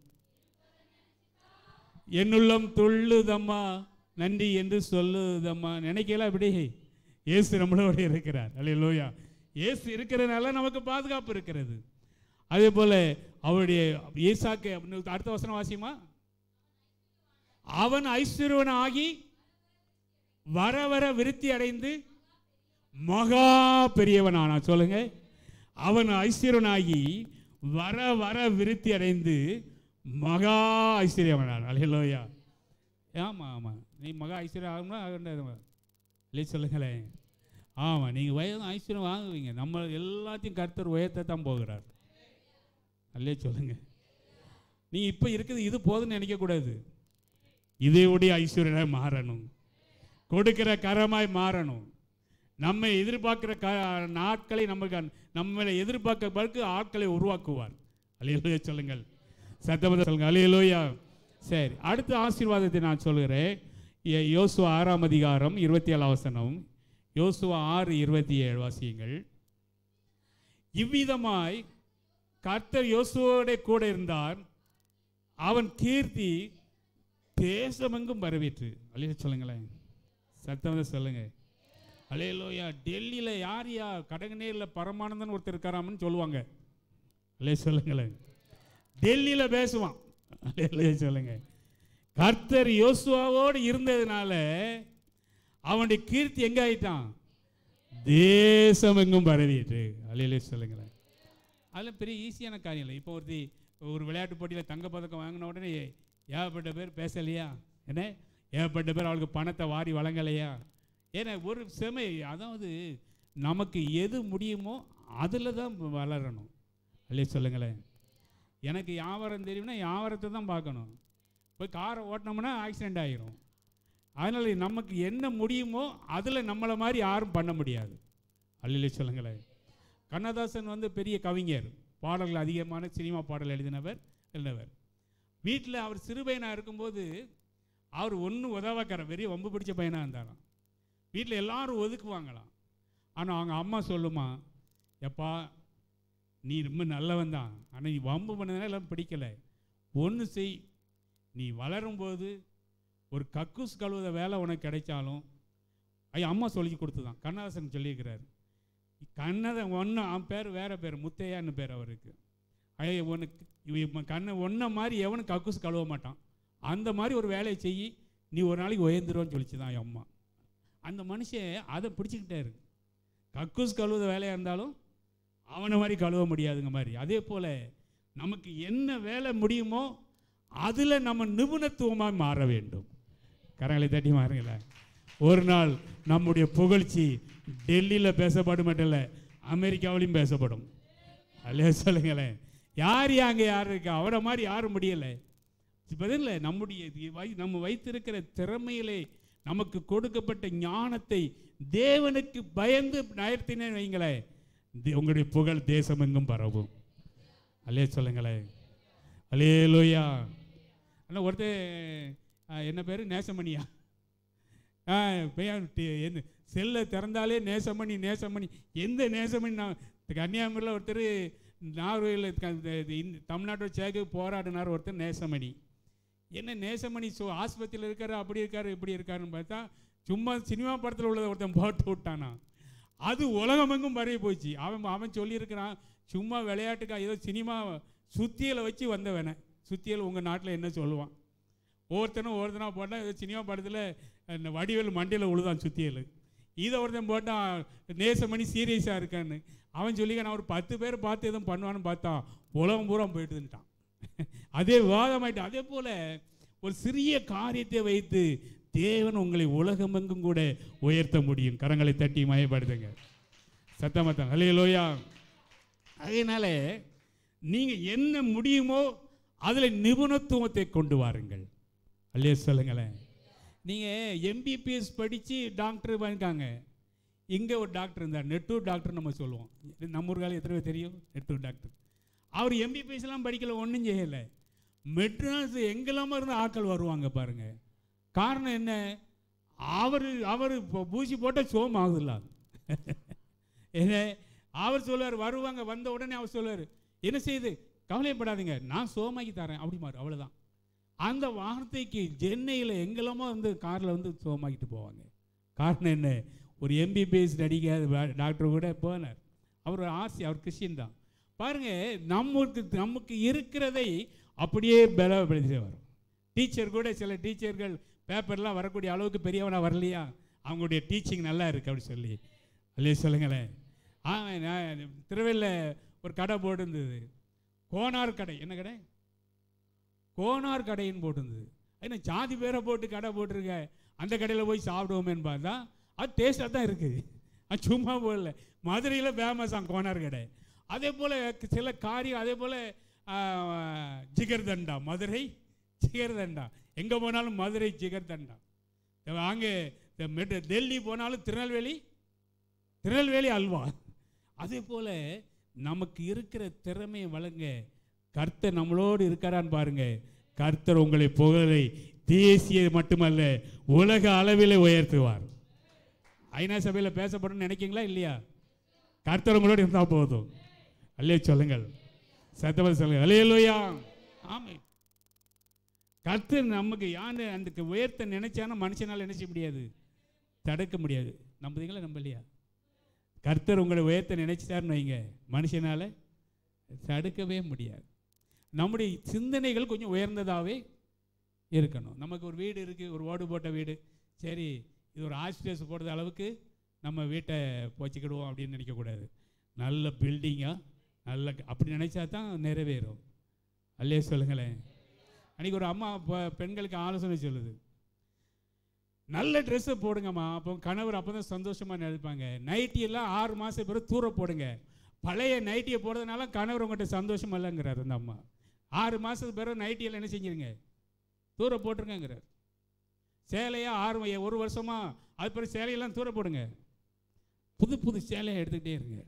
என்னுள்ளம் துள்ளுதம்மா நன்றி என்று சொல்லுதம்மா நினைக்கல அப்படி இயேசு நம்மளோடு இருக்கிறார் அல்லையா இயேசு இருக்கிறதுனால நமக்கு பாதுகாப்பு இருக்கிறது அதே போல அவருடைய ஈசாக்கு அப்படின்னு அடுத்த வசனம் வாசியுமா அவன் ஐஸ்வர்யவன் ஆகி வர வர விருத்தி அடைந்து மகா பெரியவன் ஆனான் சொல்லுங்க அவன் ஐஸ்வர்யனாகி வர வர விருத்தி அடைந்து மகா ஐஸ்வர்யவனான் அலையலோயா ஆமாம் ஆமாம் நீ மகா ஐஸ்வர்யம் ஆகணும்னா ஆகணும் இல்லை சொல்லுங்களேன் ஆமாம் நீங்கள் வயது ஐஸ்வர்யம் வாங்குவீங்க நம்ம எல்லாத்தையும் கர்த்தர் உயர்த்த தான் போகிறார் அல்லே சொல்லுங்க நீ இப்போ இருக்குது இது போதும்னு நினைக்கக்கூடாது இதையுடைய ஐஸ்வர்யனாய் மாறணும் கொடுக்கிற கரமாய் மாறணும் நம்ம எதிர்பார்க்கிற க நாட்களை நமக்கு நம்மளை எதிர்பார்க்க ஆட்களை உருவாக்குவார் அலையலோயா சொல்லுங்கள் சத்தமத சொல்லுங்க அலையலோயா சரி அடுத்த ஆசீர்வாதத்தை நான் சொல்கிறேன் ய- யோசுவா ஆறாம் அதிகாரம் இருபத்தி ஏழாம் வசனம் யோசுவா ஆறு இருபத்தி ஏழு வாசியுங்கள் இவ்விதமாய் கர்த்தர் யோசுவோட கூட இருந்தார் அவன் கீர்த்தி தேசமெங்கும் பரவிற்று அழிய சொல்லுங்களேன் சத்தம் சொல்லுங்க அலையலோயா டெல்லியில் யார் யா கடகநேரில் பரமானந்தன் ஒருத்தர் இருக்காராமன்னு சொல்லுவாங்க அலைய சொல்லுங்களேன் டெல்லியில் பேசுவான் அலைய சொல்லுங்க கர்த்தர் யோசுவாவோடு இருந்ததுனால அவனுடைய கீர்த்தி எங்க ஆயிட்டான் தேசம் எங்கும் பரவிட்டு அலையிலே சொல்லுங்களேன் அதெல்லாம் பெரிய ஈஸியான காரியம் இல்லை இப்போ ஒருத்தி ஒரு விளையாட்டு போட்டியில் தங்கப்பதக்கம் வாங்கின உடனே ஏகப்பட்ட பேர் பேசலையா என்ன ஏகப்பட்ட பேர் அவளுக்கு பணத்தை வாரி வழங்கலையா ஏன்னா ஒரு செமை அதாவது நமக்கு எது முடியுமோ அதில் தான் வளரணும் இல்லையே சொல்லுங்களேன் எனக்கு வியாபாரம் தெரியும்னா வியாபாரத்தை தான் பார்க்கணும் போய் காரை ஓட்டினோம்னா ஆக்சிடெண்ட் ஆகிரும் அதனால் நமக்கு என்ன முடியுமோ அதில் நம்மளை மாதிரி யாரும் பண்ண முடியாது அல்லையிலே சொல்லுங்களேன் கண்ணதாசன் வந்து பெரிய கவிஞர் பாடல்கள் அதிகமான சினிமா பாடல் எழுதினவர் எழுதினவர் வீட்டில் அவர் சிறு பையனாக இருக்கும்போது அவர் ஒன்றும் உதவாக்கார பெரிய வம்பு பிடிச்ச பையனாக இருந்தாராம் வீட்டில் எல்லாரும் ஒதுக்குவாங்களாம் ஆனால் அவங்க அம்மா சொல்லுமா எப்பா நீ ரொம்ப நல்லவன் தான் ஆனால் நீ வம்பு பண்ணதுனால எல்லாம் பிடிக்கலை ஒன்று செய் நீ வளரும்போது ஒரு கக்கூஸ் கழுவுத வேலை உனக்கு கிடைச்சாலும் ஐயா அம்மா சொல்லி கொடுத்துதான் கண்ணதாசன் சொல்லியிருக்கிறார் கண்ணதை ஒன்று அவன் பேர் வேற பேர் முத்தையான்னு பேர் அவருக்கு ஐயா உனக்கு இவன் கண்ணை ஒன்றை மாதிரி எவனும் கக்கூஸ் கழுவ மாட்டான் அந்த மாதிரி ஒரு வேலையை செய் நீ ஒரு நாளைக்கு உயர்ந்துருவோன்னு சொல்லிச்சு தான் என் அம்மா அந்த மனுஷன் அதை பிடிச்சிக்கிட்டே இருக்கு கக்கூஸ் கழுவுத வேலையாக இருந்தாலும் அவனை மாதிரி கழுவ முடியாதுங்க மாதிரி அதே போல் நமக்கு என்ன வேலை முடியுமோ அதில் நம்ம நிபுணத்துவமாக மாற வேண்டும் கரங்களை தட்டி மாறுங்களேன் ஒரு நாள் நம்முடைய புகழ்ச்சி டெல்லியில் பேசப்படும் மட்டும் இல்லை அமெரிக்காவிலையும் பேசப்படும் அல்லையா சொல்லுங்களேன் யார் அங்கே யார் இருக்கா அவரை மாதிரி யாரும் முடியலை பதில் நம்முடைய இது வை- நம்ம வைத்திருக்கிற திறமையிலே நமக்கு கொடுக்கப்பட்ட ஞானத்தை தேவனுக்கு பயந்து நயர்த்தினேன் வைங்களேன் தே- உங்களுடைய புகழ் தேசமெங்கும் பரவும் அல்லே சொல்லுங்களேன் அலே லோயா அண்ணா ஒருத்தர் ஆ, என்ன பேர் நேசமணியா ஆ பையன் டி- என்ன செல்லை திறந்தாலே நேசமணி நேசமணி எந்த நேசமணி நான் கன்னியாகுமரியில் ஒருத்தர் நார்வேயில் தமிழ்நாட்டோட சேர்க்க போராடினார் ஒருத்தர் நேசமணி என்ன நேசமணி ஸோ ஆஸ்பத்திரியில் இருக்காரு அப்படி இருக்காரு இப்படி இருக்காருன்னு பார்த்தா சும்மா சினிமா படத்தில் உள்ளதை ஒருத்தன் போட்டு விட்டானா அது உலகமெங்கும் பரவி போச்சு அவன் அவன் சொல்லியிருக்கிறான் சும்மா விளையாட்டுக்கா ஏதோ சினிமா சுத்தியலை வச்சு வந்தவனை சுத்தியல் உங்கள் நாட்டில் என்ன சொல்லுவான் ஒவ்வொருத்தனும் ஒவ்வொருத்தனா போட்டால் ஏதோ சினிமா படத்தில் வடிவேல் மண்டையில் உழுதான் சுத்தியல் இதை ஒருத்தன் போட்டான் நேசமணி சீரியஸாக இருக்கான்னு அவன் சொல்லி நான் ஒரு பத்து பேர் பார்த்து எதுவும் பண்ணுவான்னு பார்த்தா உலகம் பூரா போயிட்டுன்ட்டான் அதே விவாதமாயிட்டு அதே போல் ஒரு சிறிய காரியத்தை வைத்து தேவன் உங்களை உலகமெங்கும் கூட உயர்த்த முடியும் கரங்களை தட்டி மயப்படுத்துங்க சத்தமத்தம் ஹalleluya அதனால நீங்கள் என்ன முடியுமோ அதில் நிபுணத்துவத்தை கொண்டு வாருங்கள் அல்லையே சொல்லுங்களேன் நீங்கள் எம்பிபிஎஸ் படித்து டாக்டர் பண்ணிருக்காங்க இங்கே ஒரு டாக்டர் இருந்தார் நெட்டூர் டாக்டர் நம்ம சொல்லுவோம் இது நம்ம ஊர்கால எத்தனை பேர் தெரியும் நெட்டூர் டாக்டர் அவர் எம்பிபிஎஸ்லாம் படிக்கல ஒன்றும் செய்யலை மெட்ராஸ் எங்கெல்லாமோ இருந்து ஆட்கள் வருவாங்க பாருங்க காரணம் என்ன அவர் அவர் இப்போ பூசி போட்டால் சோம் ஆகுதுல்ல என்ன அவர் சொல்லுவார் வருவாங்க வந்த உடனே அவர் சொல்லுவார் என்ன செய்யுது கவலைப்படாதீங்க நான் சோமாக்கி தரேன் அப்படிமாரு அவ்வளோதான் அந்த வார்த்தைக்கு சென்னையில் எங்கெல்லாமோ வந்து காரில் வந்து சோமாக்கிட்டு போவாங்க காரணம் என்ன ஒரு எம்பிபிஎஸ் நடிக்காத டாக்டர் கூட போனார் அவர் ஒரு ஆர்சி அவர் கிறிஸ்டின் தான் பாருங்க நமக்கு நமக்கு இருக்கிறதை அப்படியே பலப்படுத்தி வரும் டீச்சர் கூட சில டீச்சர்கள் பேப்பர்லாம் வரக்கூடிய அளவுக்கு பெரியவனா வரலையா அவங்களுடைய டீச்சிங் நல்லா இருக்கு அப்படி சொல்லி அல்லையே சொல்லுங்களேன் ஆ நான் திருவள்ளில் ஒரு கடை போட்டிருந்தது கோனார் கடை என்ன கடை கோனார் கடைன்னு போட்டிருந்தது என்ன ஜாதி பேரை போட்டு கடை போட்டிருக்க அந்த கடையில் போய் சாப்பிடுவோமேன்னு பார்த்தா அது டேஸ்ட்டாக தான் இருக்குது அது சும்மா போடல மதுரையில் ஃபேமஸாக கோனார் கடை அதே போல் சில காரியம் அதே போல் ஜிகர்தண்டா மதுரை ஜிகர்தண்டா எங்கே போனாலும் மதுரை ஜிகர்தண்டா அங்கே இந்த மெட்ரோ டெல்லி போனாலும் திருநெல்வேலி திருநெல்வேலி அல்வா அதே போல் நமக்கு இருக்கிற திறமையை வழங்க கர்த்தர் நம்மளோடு இருக்காரான்னு பாருங்க கர்த்தர் உங்களை புகழை தேசிய மட்டுமல்ல உலக அளவில் உயர்த்துவார் ஐநா சபையில் பேசப்படணும்னு நினைக்கிங்களா இல்லையா கர்த்தர் உங்களோடு இருந்தால் போதும் அல்லே சொல்லுங்கள் சத்தவல் சொல்லுங்கள் அல்லையா ஆமை கர்த்தர் நமக்கு யாரு அந்த உயர்த்த நினைச்சானா மனுஷனால் என்ன செய்ய முடியாது தடுக்க முடியாது நம்புறீங்களா நம்பலையா கர்த்தர் உங்களை உயர்த்த நினைச்சிட்டாருன்னு வைங்க மனுஷனால் தடுக்கவே முடியாது நம்முடைய சிந்தனைகள் கொஞ்சம் உயர்ந்ததாகவே இருக்கணும் நமக்கு ஒரு வீடு இருக்குது ஒரு ஓடு போட்ட வீடு சரி இது ஒரு ஹாஸ்பிட்டல்ஸ் போடுற அளவுக்கு நம்ம வீட்டை போச்சுக்கிடுவோம் அப்படின்னு நினைக்கக்கூடாது நல்ல பில்டிங்காக நல்ல அப்படி நினச்சா தான் நிறைவேறும் அல்லே சொல்லுங்களேன் அன்றைக்கி ஒரு அம்மா இப்போ பெண்களுக்கு ஆலோசனை சொல்லுது நல்ல ட்ரெஸ்ஸை போடுங்கம்மா அப்போ கணவர் அப்போ தான் சந்தோஷமாக நினைப்பாங்க நைட்டி எல்லாம் ஆறு மாதம் பிறகு தூர போடுங்க பழைய நைட்டியை போடுறதுனால கணவர் உங்கள்கிட்ட சந்தோஷம் இல்லைங்கிறார் அந்த அம்மா ஆறு மாதத்துக்கு பிறகு நைட்டியெல்லாம் என்ன செஞ்சிருங்க தூர போட்டுருங்கிறார் சேலையாக ஆறு வை- ஒரு வருஷமாக அது பிறகு சேலையெல்லாம் தூர போடுங்க புது புது சேலையை எடுத்துக்கிட்டே இருங்க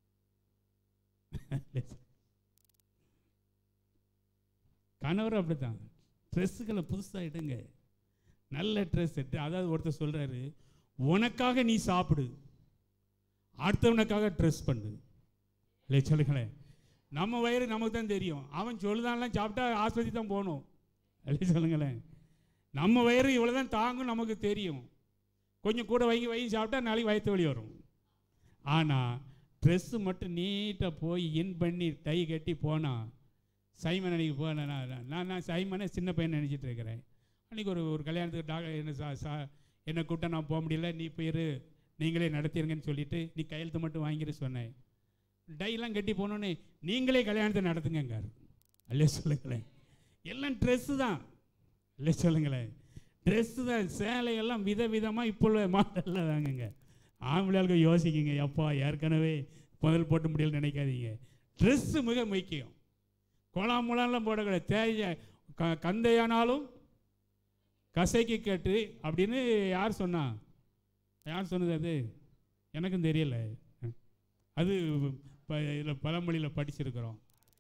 கணவர் அப்படித்தான் ட்ரெஸ்ஸுகளை புதுசாக எடுங்க நல்ல ட்ரெஸ் எடுத்து அதாவது ஒருத்தர் சொல்கிறாரு உனக்காக நீ சாப்பிடு அடுத்தவனுக்காக ட்ரெஸ் பண்ணு இல்லை சொல்லுங்களேன் நம்ம வயிறு நமக்கு தான் தெரியும் அவன் சொல்லுதான்லாம் சாப்பிட்டா ஆஸ்பத்திரி தான் போகணும் இல்லை சொல்லுங்களேன் நம்ம வயிறு இவ்வளோ தான் தாங்கும் நமக்கு தெரியும் கொஞ்சம் கூட வைங்க வைங்க சாப்பிட்டா நாளைக்கு வயிற்று வலி வரும் ஆனால் ட்ரெஸ்ஸு மட்டும் நீட்டாக போய் இன் பண்ணி டை கட்டி போனால் சைமன் அன்னைக்கு போனேன் நான் நான் நான் சைமனை சின்ன பையன் நினச்சிட்டு இருக்கிறேன் அன்றைக்கி ஒரு ஒரு கல்யாணத்துக்கு டாக்டர் என்ன சா சா என்னை கூப்பிட்டா நான் போக முடியல நீ போயிரு நீங்களே நடத்திருங்கன்னு சொல்லிட்டு நீ கையெழுத்து மட்டும் வாங்கிட்டு சொன்னேன் டைலாம் கட்டி போனோன்னே நீங்களே கல்யாணத்தை நடத்துங்கங்கார் அல்லே சொல்லுங்களேன் எல்லாம் ட்ரெஸ்ஸு தான் இல்லை சொல்லுங்களேன் ட்ரெஸ்ஸு தான் சேலையெல்லாம் விதவிதமாக இப்போ உள்ள மாடலில் தாங்கங்க ஆம்பளையாளுக்கு யோசிக்குங்க எப்பா ஏற்கனவே முதல் போட்டு முடியல நினைக்காதீங்க ட்ரெஸ்ஸு மிக முக்கியம் கோலாம் முலாம்லாம் போடக்கூடாது தேய க கந்தையானாலும் கசைக்கு கேட்டு அப்படின்னு யார் சொன்னா யார் சொன்னது அது எனக்கும் தெரியல அது இப்போ இதில் பழமொழியில் படிச்சிருக்கிறோம்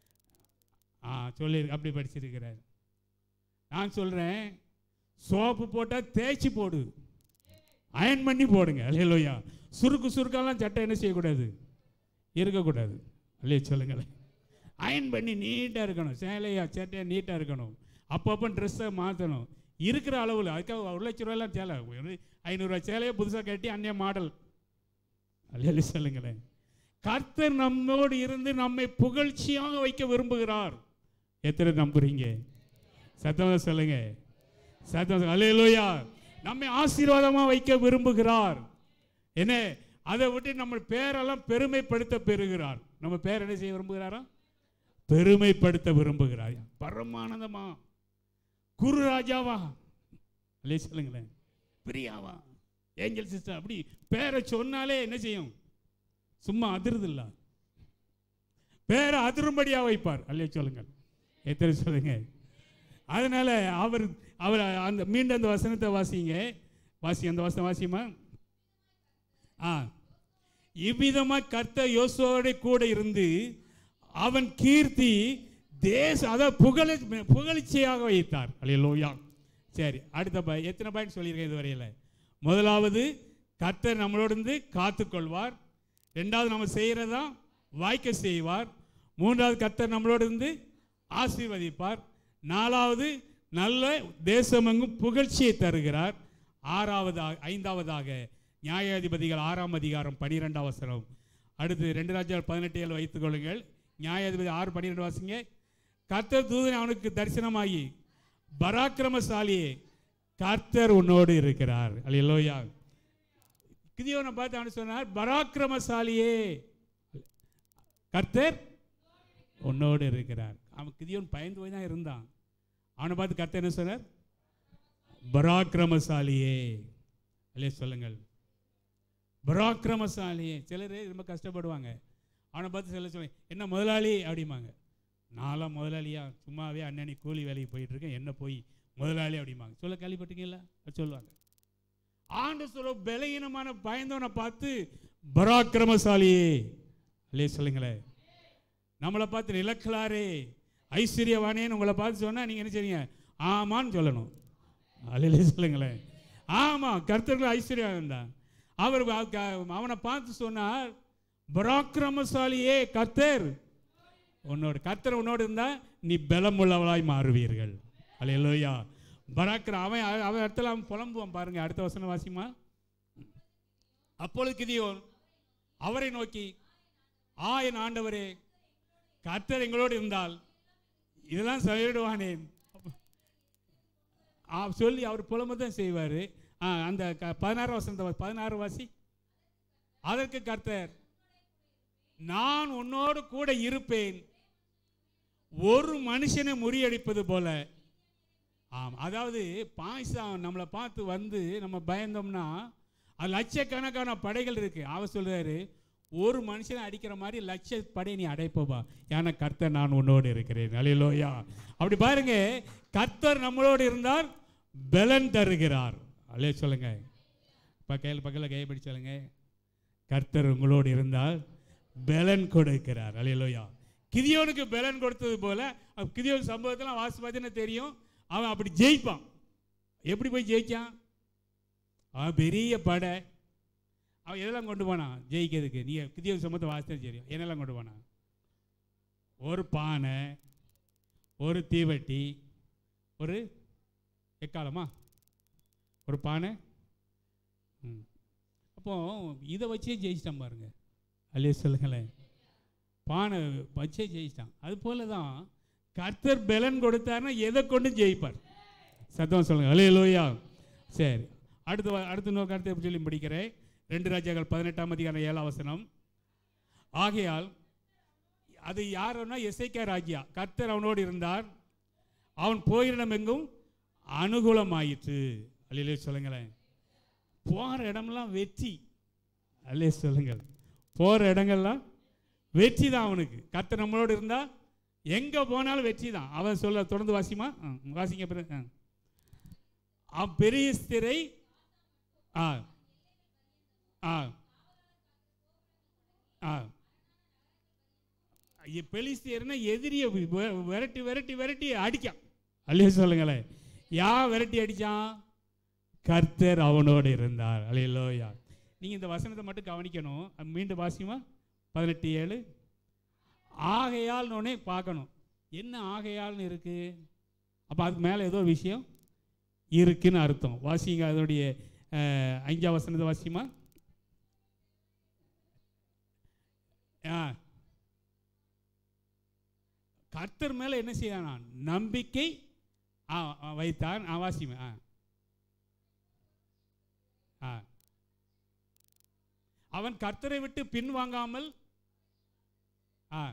ஆ சொல்லி அப்படி படிச்சிருக்கிறார் நான் சொல்கிறேன் சோப்பு போட்டால் தேய்ச்சி போடு அயன் பண்ணி போடுங்க அல்லையா சுருக்கு சுருக்கெல்லாம் சட்டை என்ன செய்யக்கூடாது இருக்கக்கூடாது அல்லையா சொல்லுங்களேன் அயன் பண்ணி நீட்டாக இருக்கணும் சேலையா சட்டையாக நீட்டாக இருக்கணும் அப்பப்போ ட்ரெஸ்ஸை மாற்றணும் இருக்கிற அளவில் அதுக்காக ஒரு லட்ச ரூபாயெல்லாம் சேலை ஒரு ஐநூறுரூவா சேலையை புதுசாக கட்டி அந்நிய மாடல் அல்லையா சொல்லுங்களேன் கர்த்தர் நம்மோடு இருந்து நம்மை புகழ்ச்சியாக வைக்க விரும்புகிறார் எத்தனை நம்புறீங்க சத்தமாக சொல்லுங்க சத்தம் அலையலோயா நம்மை ஆசீர்வாதமாக வைக்க விரும்புகிறார் என்ன அதை விட்டு நம்ம பேரெல்லாம் பெருமைப்படுத்த பெறுகிறார் நம்ம பேர் என்ன செய்ய விரும்புகிறாரா பெருமைப்படுத்த விரும்புகிறார் பரமானந்தமா குரு ராஜாவா அல்லே சொல்லுங்களேன் பிரியாவா ஏஞ்சல் சிஸ்டர் அப்படி பேரை சொன்னாலே என்ன செய்யும் சும்மா அதிருதில்ல பேரை அதிரும்படியா வைப்பார் அல்லே சொல்லுங்கள் எத்தனை சொல்லுங்க அதனால அவர் அவர் அந்த மீண்டும் அந்த வசனத்தை வாசிங்க வாசி அந்த வசனம் வாசிமா ஆ இவ்விதமாக கர்த்தர் யோசுவோட கூட இருந்து அவன் கீர்த்தி தேச அதாவது புகழ புகழ்ச்சியாக வைத்தார் அல்லேலூயா சரி அடுத்த ப எத்தனை பாயிண்ட் சொல்லியிருக்கேன் இதுவரையில் முதலாவது கர்த்தர் நம்மளோட இருந்து காத்துக்கொள்வார் ரெண்டாவது நம்ம செய்கிறதா வாய்க்க செய்வார் மூன்றாவது கர்த்தர் நம்மளோட இருந்து ஆசீர்வதிப்பார் நாலாவது நல்ல தேசமெங்கும் புகழ்ச்சியை தருகிறார் ஆறாவதாக ஐந்தாவதாக நியாயாதிபதிகள் ஆறாம் அதிகாரம் பனிரெண்டாம் வசனம் அடுத்து ரெண்டு ராஜாக்கள் பதினெட்டு ஏழு வைத்துக் கொள்ளுங்கள் நியாயாதிபதி ஆறு பன்னிரெண்டு வாசிங்க கர்த்தர் தூதன் அவனுக்கு தரிசனமாகி பராக்கிரமசாலியே கர்த்தர் உன்னோடு இருக்கிறார் அல்லையா கிதியோனை பார்த்து அவன் சொன்னார் பராக்கிரமசாலியே கர்த்தர் உன்னோடு இருக்கிறார் அவன் கிதியோன் பயந்து போய் தான் இருந்தான் அவனை பார்த்து கர்த்தர் என்ன சொன்னார் பராக்கிரமசாலியே அல்லே சொல்லுங்கள் பராக்கிரமசாலியே சிலர் ரொம்ப கஷ்டப்படுவாங்க அவனை பார்த்து சில சொல்லுங்க என்ன முதலாளி அப்படிம்பாங்க நான்லாம் முதலாளியா சும்மாவே அன்னன்னைக்கு கூலி வேலைக்கு போயிட்டு இருக்கேன் என்ன போய் முதலாளி அப்படிம்பாங்க சொல்ல கேள்விப்பட்டீங்களா அது சொல்லுவாங்க ஆண்டு சொல்ல பலகீனமான பயந்தவனை பார்த்து பராக்கிரமசாலியே அல்லே சொல்லுங்களேன் நம்மளை பார்த்து நிலக்கலாரே ஐஸ்வர்யவானேன்னு உங்களை பார்த்து சொன்னால் நீங்கள் என்ன செய்றீங்க ஆமான்னு சொல்லணும் அல்லையிலே சொல்லுங்களேன் ஆமாம் கர்த்தர்கள் ஐஸ்வர்யம் தான் அவர் அவ- க- அவனை பார்த்து சொன்னார் பராக்கிரமசாலியே கர்த்தர் உன்னோட கர்த்தர் உன்னோடு இருந்தா நீ பலமுள்ளவளாய் மாறுவீர்கள் அல்லையா பராக்கிர அவன் அவன் இடத்துல அவன் புலம்புவான் பாருங்க அடுத்த வசனம் வாசிமா அப்பொழுது கிதியோன் அவரை நோக்கி ஆ என் ஆண்டவரே கர்த்தர் எங்களோடு இருந்தால் இதெல்லாம் சொல்லிடுவானேன் ஆ, சொல்லி அவர் புலம்பு தான் செய்வார் அந்த க- பதினாறு வசந்த பதினாறு வாசி அதற்கு கர்த்தர் நான் உன்னோடு கூட இருப்பேன் ஒரு மனுஷனை முறியடிப்பது போல ஆம் அதாவது பாய்சம் நம்மளை பார்த்து வந்து நம்ம பயந்தோம்னா அது லட்சக்கணக்கான படைகள் இருக்கு அவர் சொல்றாரு ஒரு மனுஷனை அடிக்கிற மாதிரி லட்ச படை நீ அடைப்போபா ஏன்னா கர்த்தர் நான் உன்னோடு இருக்கிறேன் அலையிலோயா அப்படி பாருங்க கர்த்தர் நம்மளோடு இருந்தால் பலன் தருகிறார் அலே சொல்லுங்க பக்கையில் பக்கத்தில் கைப்பிடி சொல்லுங்க கர்த்தர் உங்களோடு இருந்தால் பலன் கொடுக்கிறார் அலையிலோயா கிதியோனுக்கு பலன் கொடுத்தது போல அவன் கிதியோன் சம்பவத்தெல்லாம் வாசி பார்த்தீங்கன்னா தெரியும் அவன் அப்படி ஜெயிப்பான் எப்படி போய் ஜெயிச்சான் அவன் பெரிய படை அவன் எதெல்லாம் கொண்டு போனான் ஜெயிக்கிறதுக்கு நீ கிதியோன் சம்பவத்தை வாசித்தா தெரியும் என்னெல்லாம் கொண்டு போனான் ஒரு பானை ஒரு தீவட்டி ஒரு எக்காலமா ஒரு பானை ம் அப்போ இதை வச்சே ஜெயிச்சிட்டான் பாருங்க அல்லே சொல்லுங்களேன் பானை வச்சே ஜெயிச்சிட்டான் அது போல தான் கர்த்தர் பலன் கொடுத்தாருன்னா எதை கொண்டு ஜெயிப்பார் சத்தம் சொல்லுங்க அலே லோயா சரி அடுத்து வ- அடுத்து இன்னொரு கருத்தை எப்படி சொல்லி முடிக்கிறேன் ரெண்டு ராஜாக்கள் பதினெட்டாம் அதிகாரம் ஏழாம் வசனம் ஆகையால் அது யாருன்னா எசைக்கா ராஜ்யா கர்த்தர் அவனோடு இருந்தார் அவன் போயிடம் எங்கும் அனுகூலமாயிற்று அல்லையிலே சொல்லுங்களேன் போகிற இடமெல்லாம் வெற்றி அல்லே சொல்லுங்கள் போகிற இடங்கள்லாம் வெற்றி தான் அவனுக்கு கர்த்தர் நம்மளோடு இருந்தா எங்கே போனாலும் வெற்றி தான் அவன் சொல்ல தொடர்ந்து வாசிமா ஆ, வாசிங்க பிறகு ஆ. அவன் பெரிய ஸ்திரை ஆ ஆ ஆ இ- பெலிஸ்தியர்னா எதிரியை வி- வி- விரட்டி விரட்டி விரட்டி அடிக்கான் அல்லையே சொல்லுங்களேன் யா விரட்டி அடிச்சான் கர்த்தர் அவனோடு இருந்தார் அல்லையிலோயா நீங்கள் இந்த வசனத்தை மட்டும் கவனிக்கணும் அது மீண்டும் வாசிமா பதினெட்டு ஏழு ஆகையால் உடனே பார்க்கணும் என்ன ஆகையால்னு இருக்கு அப்போ அதுக்கு மேலே ஏதோ விஷயம் இருக்குன்னு அர்த்தம் வாசிங்க அதோடைய அஹ், அஞ்சாம் வசனத்தை வாசிமா ஆ கர்த்தர் மேலே என்ன செய்தான் நம்பிக்கை ஆ ஆ, வைத்தான் ஆ வாசிமே ஆ ஆ அவன் கர்த்தரை விட்டு பின்வாங்காமல் ஆ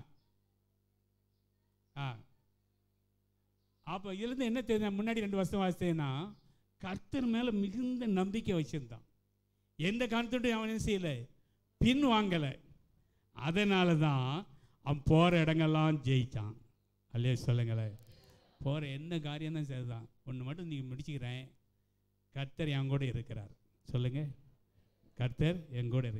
ஆ அப்போ இதுலேருந்து என்ன தெரியும் முன்னாடி ரெண்டு வருஷம் வாசித்தேன்னா கர்த்தர் மேலே மிகுந்த நம்பிக்கை வச்சிருந்தான் எந்த காரணத்தோடையும் அவன் என்ன செய்யலை பின் வாங்கலை அதனால தான் அவன் போகிற இடங்கள்லாம் ஜெயிச்சான் அல்லே சொல்லுங்களேன் போகிற என்ன காரியம் தான் சரிதான் ஒன்று மட்டும் நீங்கள் முடிச்சுக்கிறேன் கர்த்தர் என் கூட இருக்கிறார் சொல்லுங்க கர்த்தர் என் கூட இருக்கிறார்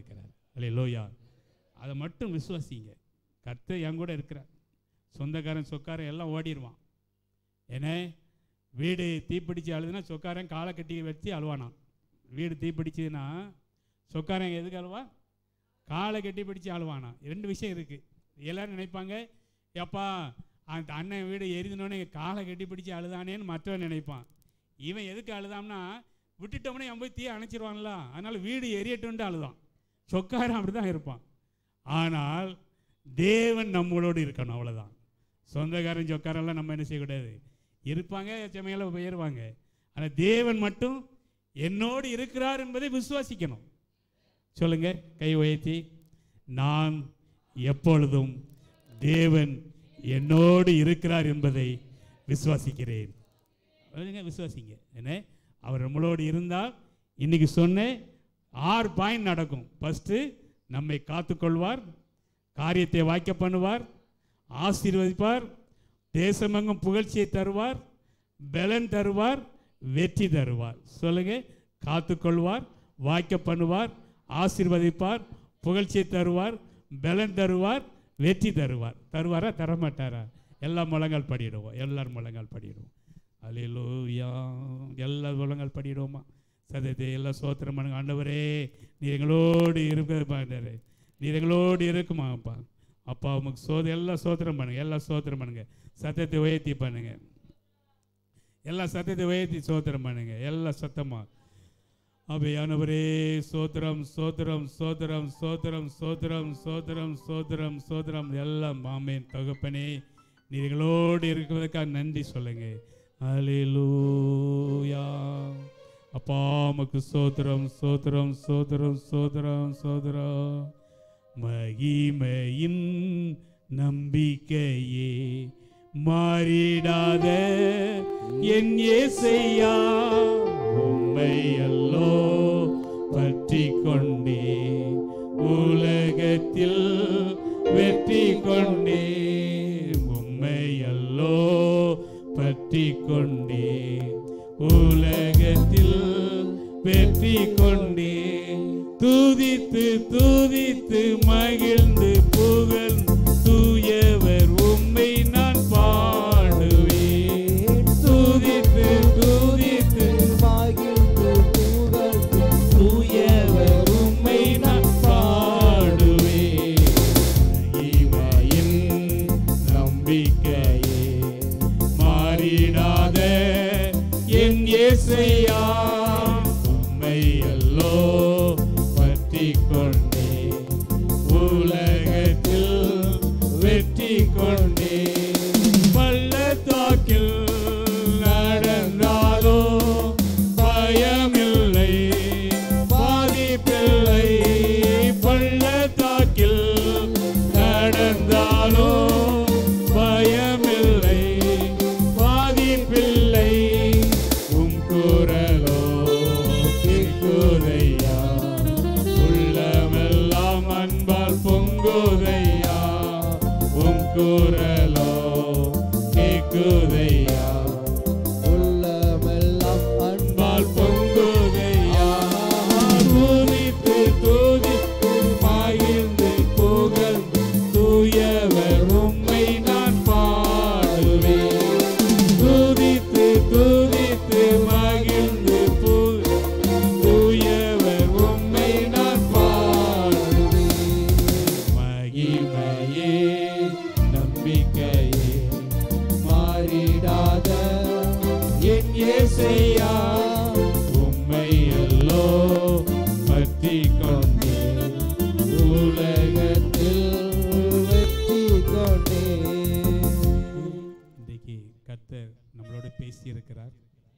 அல்லேலூயா அதை மட்டும் விசுவாசிங்க கர்த்தர் என் கூட இருக்கிறார் சொந்தக்காரன் சொக்காரன் எல்லாம் ஓடிடுவான் ஏன்னா வீடு தீப்பிடிச்சு அழுதுனா சொக்காரன் காலை கட்டி வச்சு அழுவானான் வீடு தீப்பிடிச்சுதுன்னா சொக்காரன் எதுக்கு அழுவா காலை கட்டி பிடிச்சு அழுவானா ரெண்டு விஷயம் இருக்குது எல்லாரும் நினைப்பாங்க எப்பா அந்த அண்ணன் வீடு எரிதுனோடனே காலை கட்டி பிடிச்சு அழுதானேன்னு மற்றவன் நினைப்பான் இவன் எதுக்கு அழுதான்னா விட்டுட்டோம்னே அவன் போய் தீ அணைச்சிருவான்ல அதனால வீடு எரியட்டும்ட்டு அழுதான் சொக்காரன் அப்படி தான் இருப்பான் ஆனால் தேவன் நம்மளோடு இருக்கணும் அவ்வளோதான் சொந்தக்காரன் சொக்காரெல்லாம் நம்ம என்ன செய்யக்கூடாது இருப்பாங்க செமையில போயிடுவாங்க ஆனால் தேவன் மட்டும் என்னோடு இருக்கிறார் என்பதை விசுவாசிக்கணும் சொல்லுங்க கை உயர்த்தி நான் எப்பொழுதும் தேவன் என்னோடு இருக்கிறார் என்பதை விசுவாசிக்கிறேன் அதுங்க விசுவாசிங்க என்ன அவர் நம்மளோடு இருந்தால் இன்னைக்கு சொன்னேன் ஆறு பாயிண்ட் நடக்கும் ஃபஸ்ட்டு நம்மை காத்துக்கொள்வார் காரியத்தை வாய்க்க பண்ணுவார் ஆசீர்வதிப்பார் தேசமெங்கும் புகழ்ச்சியை தருவார் பலன் தருவார் வெற்றி தருவார் சொல்லுங்க காத்துக்கொள்வார் வாய்க்க பண்ணுவார் ஆசீர்வதிப்பார் புகழ்ச்சியை தருவார் பலன் தருவார் வெற்றி தருவார் தருவாரா தரமாட்டாரா எல்லா முழங்கால் படிடுவோம் எல்லாரும் முழங்கால் படிடுவோம் அலையிலூயா எல்லா முழங்கால் படிடுவோமா சதத்தை எல்லாம் சோத்திரம் பண்ணுங்க ஆண்டவரே நீ எங்களோடு இருக்க பாண்டாரு நீ எங்களோடு இருக்குமாப்பா அப்பா உமக்கு சோத எல்லாம் சோத்திரம் பண்ணுங்க எல்லாம் சோத்திரம் பண்ணுங்க சத்தத்தை உயர்த்தி பண்ணுங்க எல்லா சத்தத்தை உயர்த்தி சோத்திரம் பண்ணுங்க எல்லாம் சத்தமா அவையானவரே சோத்திரம் சோத்திரம் சோத்திரம் சோத்திரம் சோத்திரம் சோத்திரம் சோத்திரம் சோத்திரம் எல்லாம் மாமேன் தகப்பனே நீர் எங்களோடு இருக்கிறதுக்காக நன்றி சொல்லுங்க அலிலூயா அப்பா உமக்கு சோத்திரம் சோத்திரம் சோத்திரம் சோத்திரம் சோத்திரம் மகிமையின் நம்பிக்கையே மாறிடாத என் ஏசையா உம்மை அல்லோ பற்றி கொண்டே உலகத்தில் வெற்றி கொண்டே உம்மை அல்லோ பற்றி கொண்டே உலகத்தில் வெற்றி கொண்டே துதித்து துதித்து மகிழ்ந்து புகழ் தூயவர் உம்மை நான் பாடுவேன் துதித்து துதித்து மகிழ்ந்து புகழ்ந்து தூயவர் உம்மை நான் பாடுவேன் மகிமையின் நம்பிக்கையே மாறிடாத என் இயேசையா உம்மை அல்லோ பற்றி கொண்டே உலகத்தில் வெற்றி கொண்டே பள்ளத்தாக்கில் நடந்தாலோ பயமில்லை பாதிப்பில்லை பள்ளத்தாக்கில் நடந்தாலோ பயமில்லை பாதிப்பில்லை உம் குரலோ திக்குதையா உள்ளமெல்லாம் அன்பால் பொங்குதையா உம் குரலோ கேக்குதையா உள்ளமெல்லாம் அன்பால் பொங்குதையா துதித்து துதித்து மகிழ்ந்து புகழ் தூயவர் உம்மை நான் பாடுவேன் துதித்து துதித்து மகிழ்ந்து புகழ் தூயவர் உம்மை நான் பாடுவேன் மகிமையே நம்பிக்கையே மாறிடாத என் இயேசையா உம்மை அல்லோ பற்றி கொண்டே உலகத்தில் வெற்றி கொண்டே இன்றைக்கு கர்த்தர் நம்மளோட பேசி இருக்கிறார்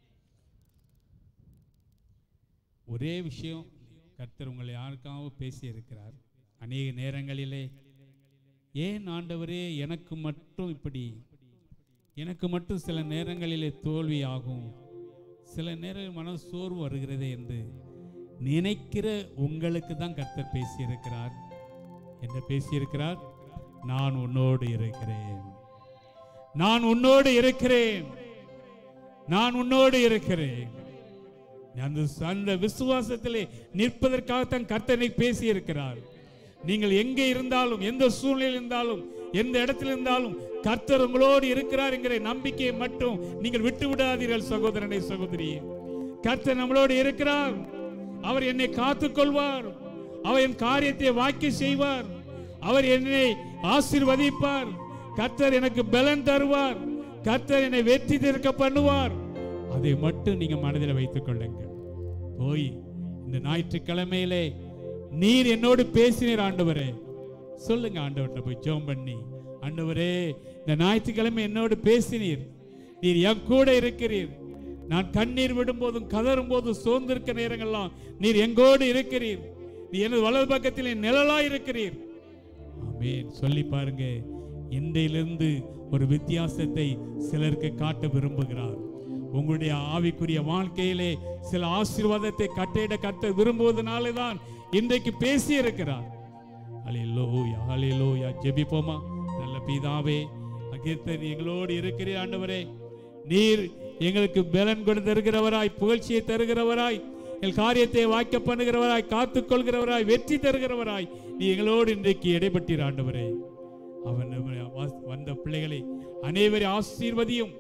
ஒரே விஷயம் கர்த்தர் உங்களை யாருக்காவது பேசி இருக்கிறார் அநேக நேரங்களிலே ஏன் ஆண்டவரே எனக்கு மட்டும் இப்படி எனக்கு மட்டும் சில நேரங்களிலே தோல்வி ஆகும் சில நேரம் மன சோர்வு வருகிறதே என்று நினைக்கிற உங்களுக்கு தான் கர்த்தர் பேசியிருக்கிறார் என்ன பேசியிருக்கிறார் நான் உன்னோடு இருக்கிறேன் நான் உன்னோடு இருக்கிறேன் நான் உன்னோடு இருக்கிறேன் அந்த அந்த விசுவாசத்திலே நிற்பதற்காகத்தான் கர்த்தனை பேசி இருக்கிறார் நீங்கள் எங்கே இருந்தாலும் எந்த சூழ்நிலையில் இருந்தாலும் எந்த இடத்தில் இருந்தாலும் கர்த்தர் உங்களோடு இருக்கிறார் என்கிற நம்பிக்கையை மட்டும் நீங்கள் விட்டு விடாதீர்கள் சகோதரனை சகோதரியே கர்த்தர் நம்மளோடு இருக்கிறார் அவர் என்னை காத்துக் கொள்வார் அவர் என் காரியத்தை வாக்கி செய்வார் அவர் என்னை ஆசீர்வதிப்பார் கர்த்தர் எனக்கு பலன் தருவார் கர்த்தர் என்னை வெற்றி தீர்க்க பண்ணுவார் அதை மட்டும் நீங்க மனதில் வைத்துக் கொள்ளுங்கள் போய் இந்த ஞாயிற்றுக்கிழமையிலே நீர் என்னோடு பேசினீர் ஆண்டவரே சொல்லுங்க ஆண்டவர்கிட்ட போய் ஜெபம் பண்ணி ஆண்டவரே இந்த ஞாயிற்றுக்கிழமை என்னோடு பேசினீர் நீர் என் கூட இருக்கிறீர் நான் கண்ணீர் விடும்போதும் கதறும் போதும் சோர்ந்திருக்க நேரங்கள்லாம் நீர் எங்கோடு இருக்கிறீர் நீ எனது வலது பக்கத்தில் என் நிழலாய் இருக்கிறீர் ஆமென் சொல்லி பாருங்க இன்றையிலிருந்து ஒரு வித்தியாசத்தை சிலருக்கு காட்ட விரும்புகிறார் உங்களுடைய ஆவிக்குரிய வாழ்க்கையிலே சில ஆசீர்வாதத்தை கட்டையிட கட்ட விரும்புவதனாலே தான் இன்றைக்கு பேசி இருக்கிறார் அலிலோயா அலிலோயா ஜெபிப்போமா நல்ல பிதாவே அகிர்த்தன் எங்களோடு இருக்கிறீர் ஆண்டவரே நீர் எங்களுக்கு பலன் கொண்டு தருகிறவராய் புகழ்ச்சியை தருகிறவராய் எங்கள் காரியத்தை வாய்க்க பண்ணுகிறவராய் காத்துக் கொள்கிறவராய் வெற்றி தருகிறவராய் நீ எங்களோடு இன்றைக்கு இடைப்பட்டீர் ஆண்டவரே அவன் நம்மை வாஸ்- வந்த பிள்ளைகளை அனைவரை ஆசீர்வதியும்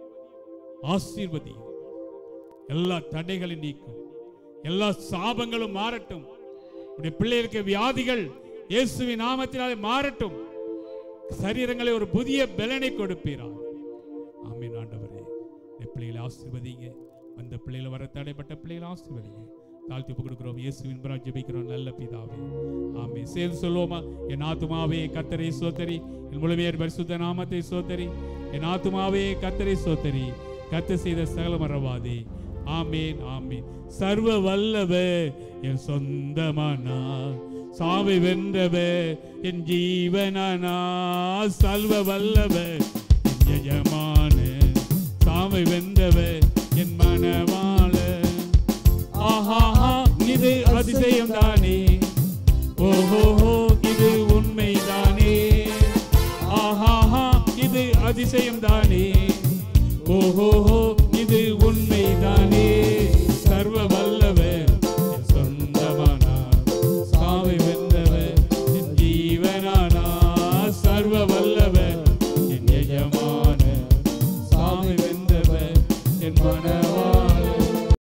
ஆசீர்வதியும் எல்லா தடைகளை நீக்கும் எல்லா சாபங்களும் மாறட்டும் உடைய பிள்ளைகளுக்கு வியாதிகள் இயேசுவின் நாமத்தினாலே மாறட்டும் சரீரங்களை ஒரு புதிய பலனை கொடுப்பீரார் ஆமென் ஆண்டவரே இந்த பிள்ளைகளை ஆசீர்வதிங்க வந்த பிள்ளைகளை வர தடைப்பட்ட பிள்ளைகளை ஆசீர்வதிங்க தாழ்த்தி ஒப்பு கொடுக்கிறோம் இயேசுவின் பிறகு ஜெபிக்கிறோம் நல்ல பிதாவே ஆமே சேர்ந்து சொல்லுவோமா என் ஆத்துமாவே கத்தரை சோத்தரி என் முழுமையர் பரிசுத்த நாமத்தை சோத்தரி என் ஆத்துமாவே கத்தரை சோத்தரி கத்த செய்த சகல மறவாதே ஆமேன் ஆமேன் சர்வ வல்லவ என் சொந்தமானா சாவை வென்றவ என் ஜீவனானா சர்வ வல்லவ என் எஜமான சாவை வென்றவ என் மனவாள ஆஹாஹா இது அதிசயம் தானே ஓஹோஹோ இது உண்மைதானே ஆஹாஹா இது அதிசயம் தானே ஓஹோஹோ இது உண்மைதானே சர்வ வல்லவர் என் சொந்தமானார் சாவை வென்றவர் என் ஜீவனானார் சர்வ வல்லவர் என் எஜமான சாவை வென்றவர் என் மன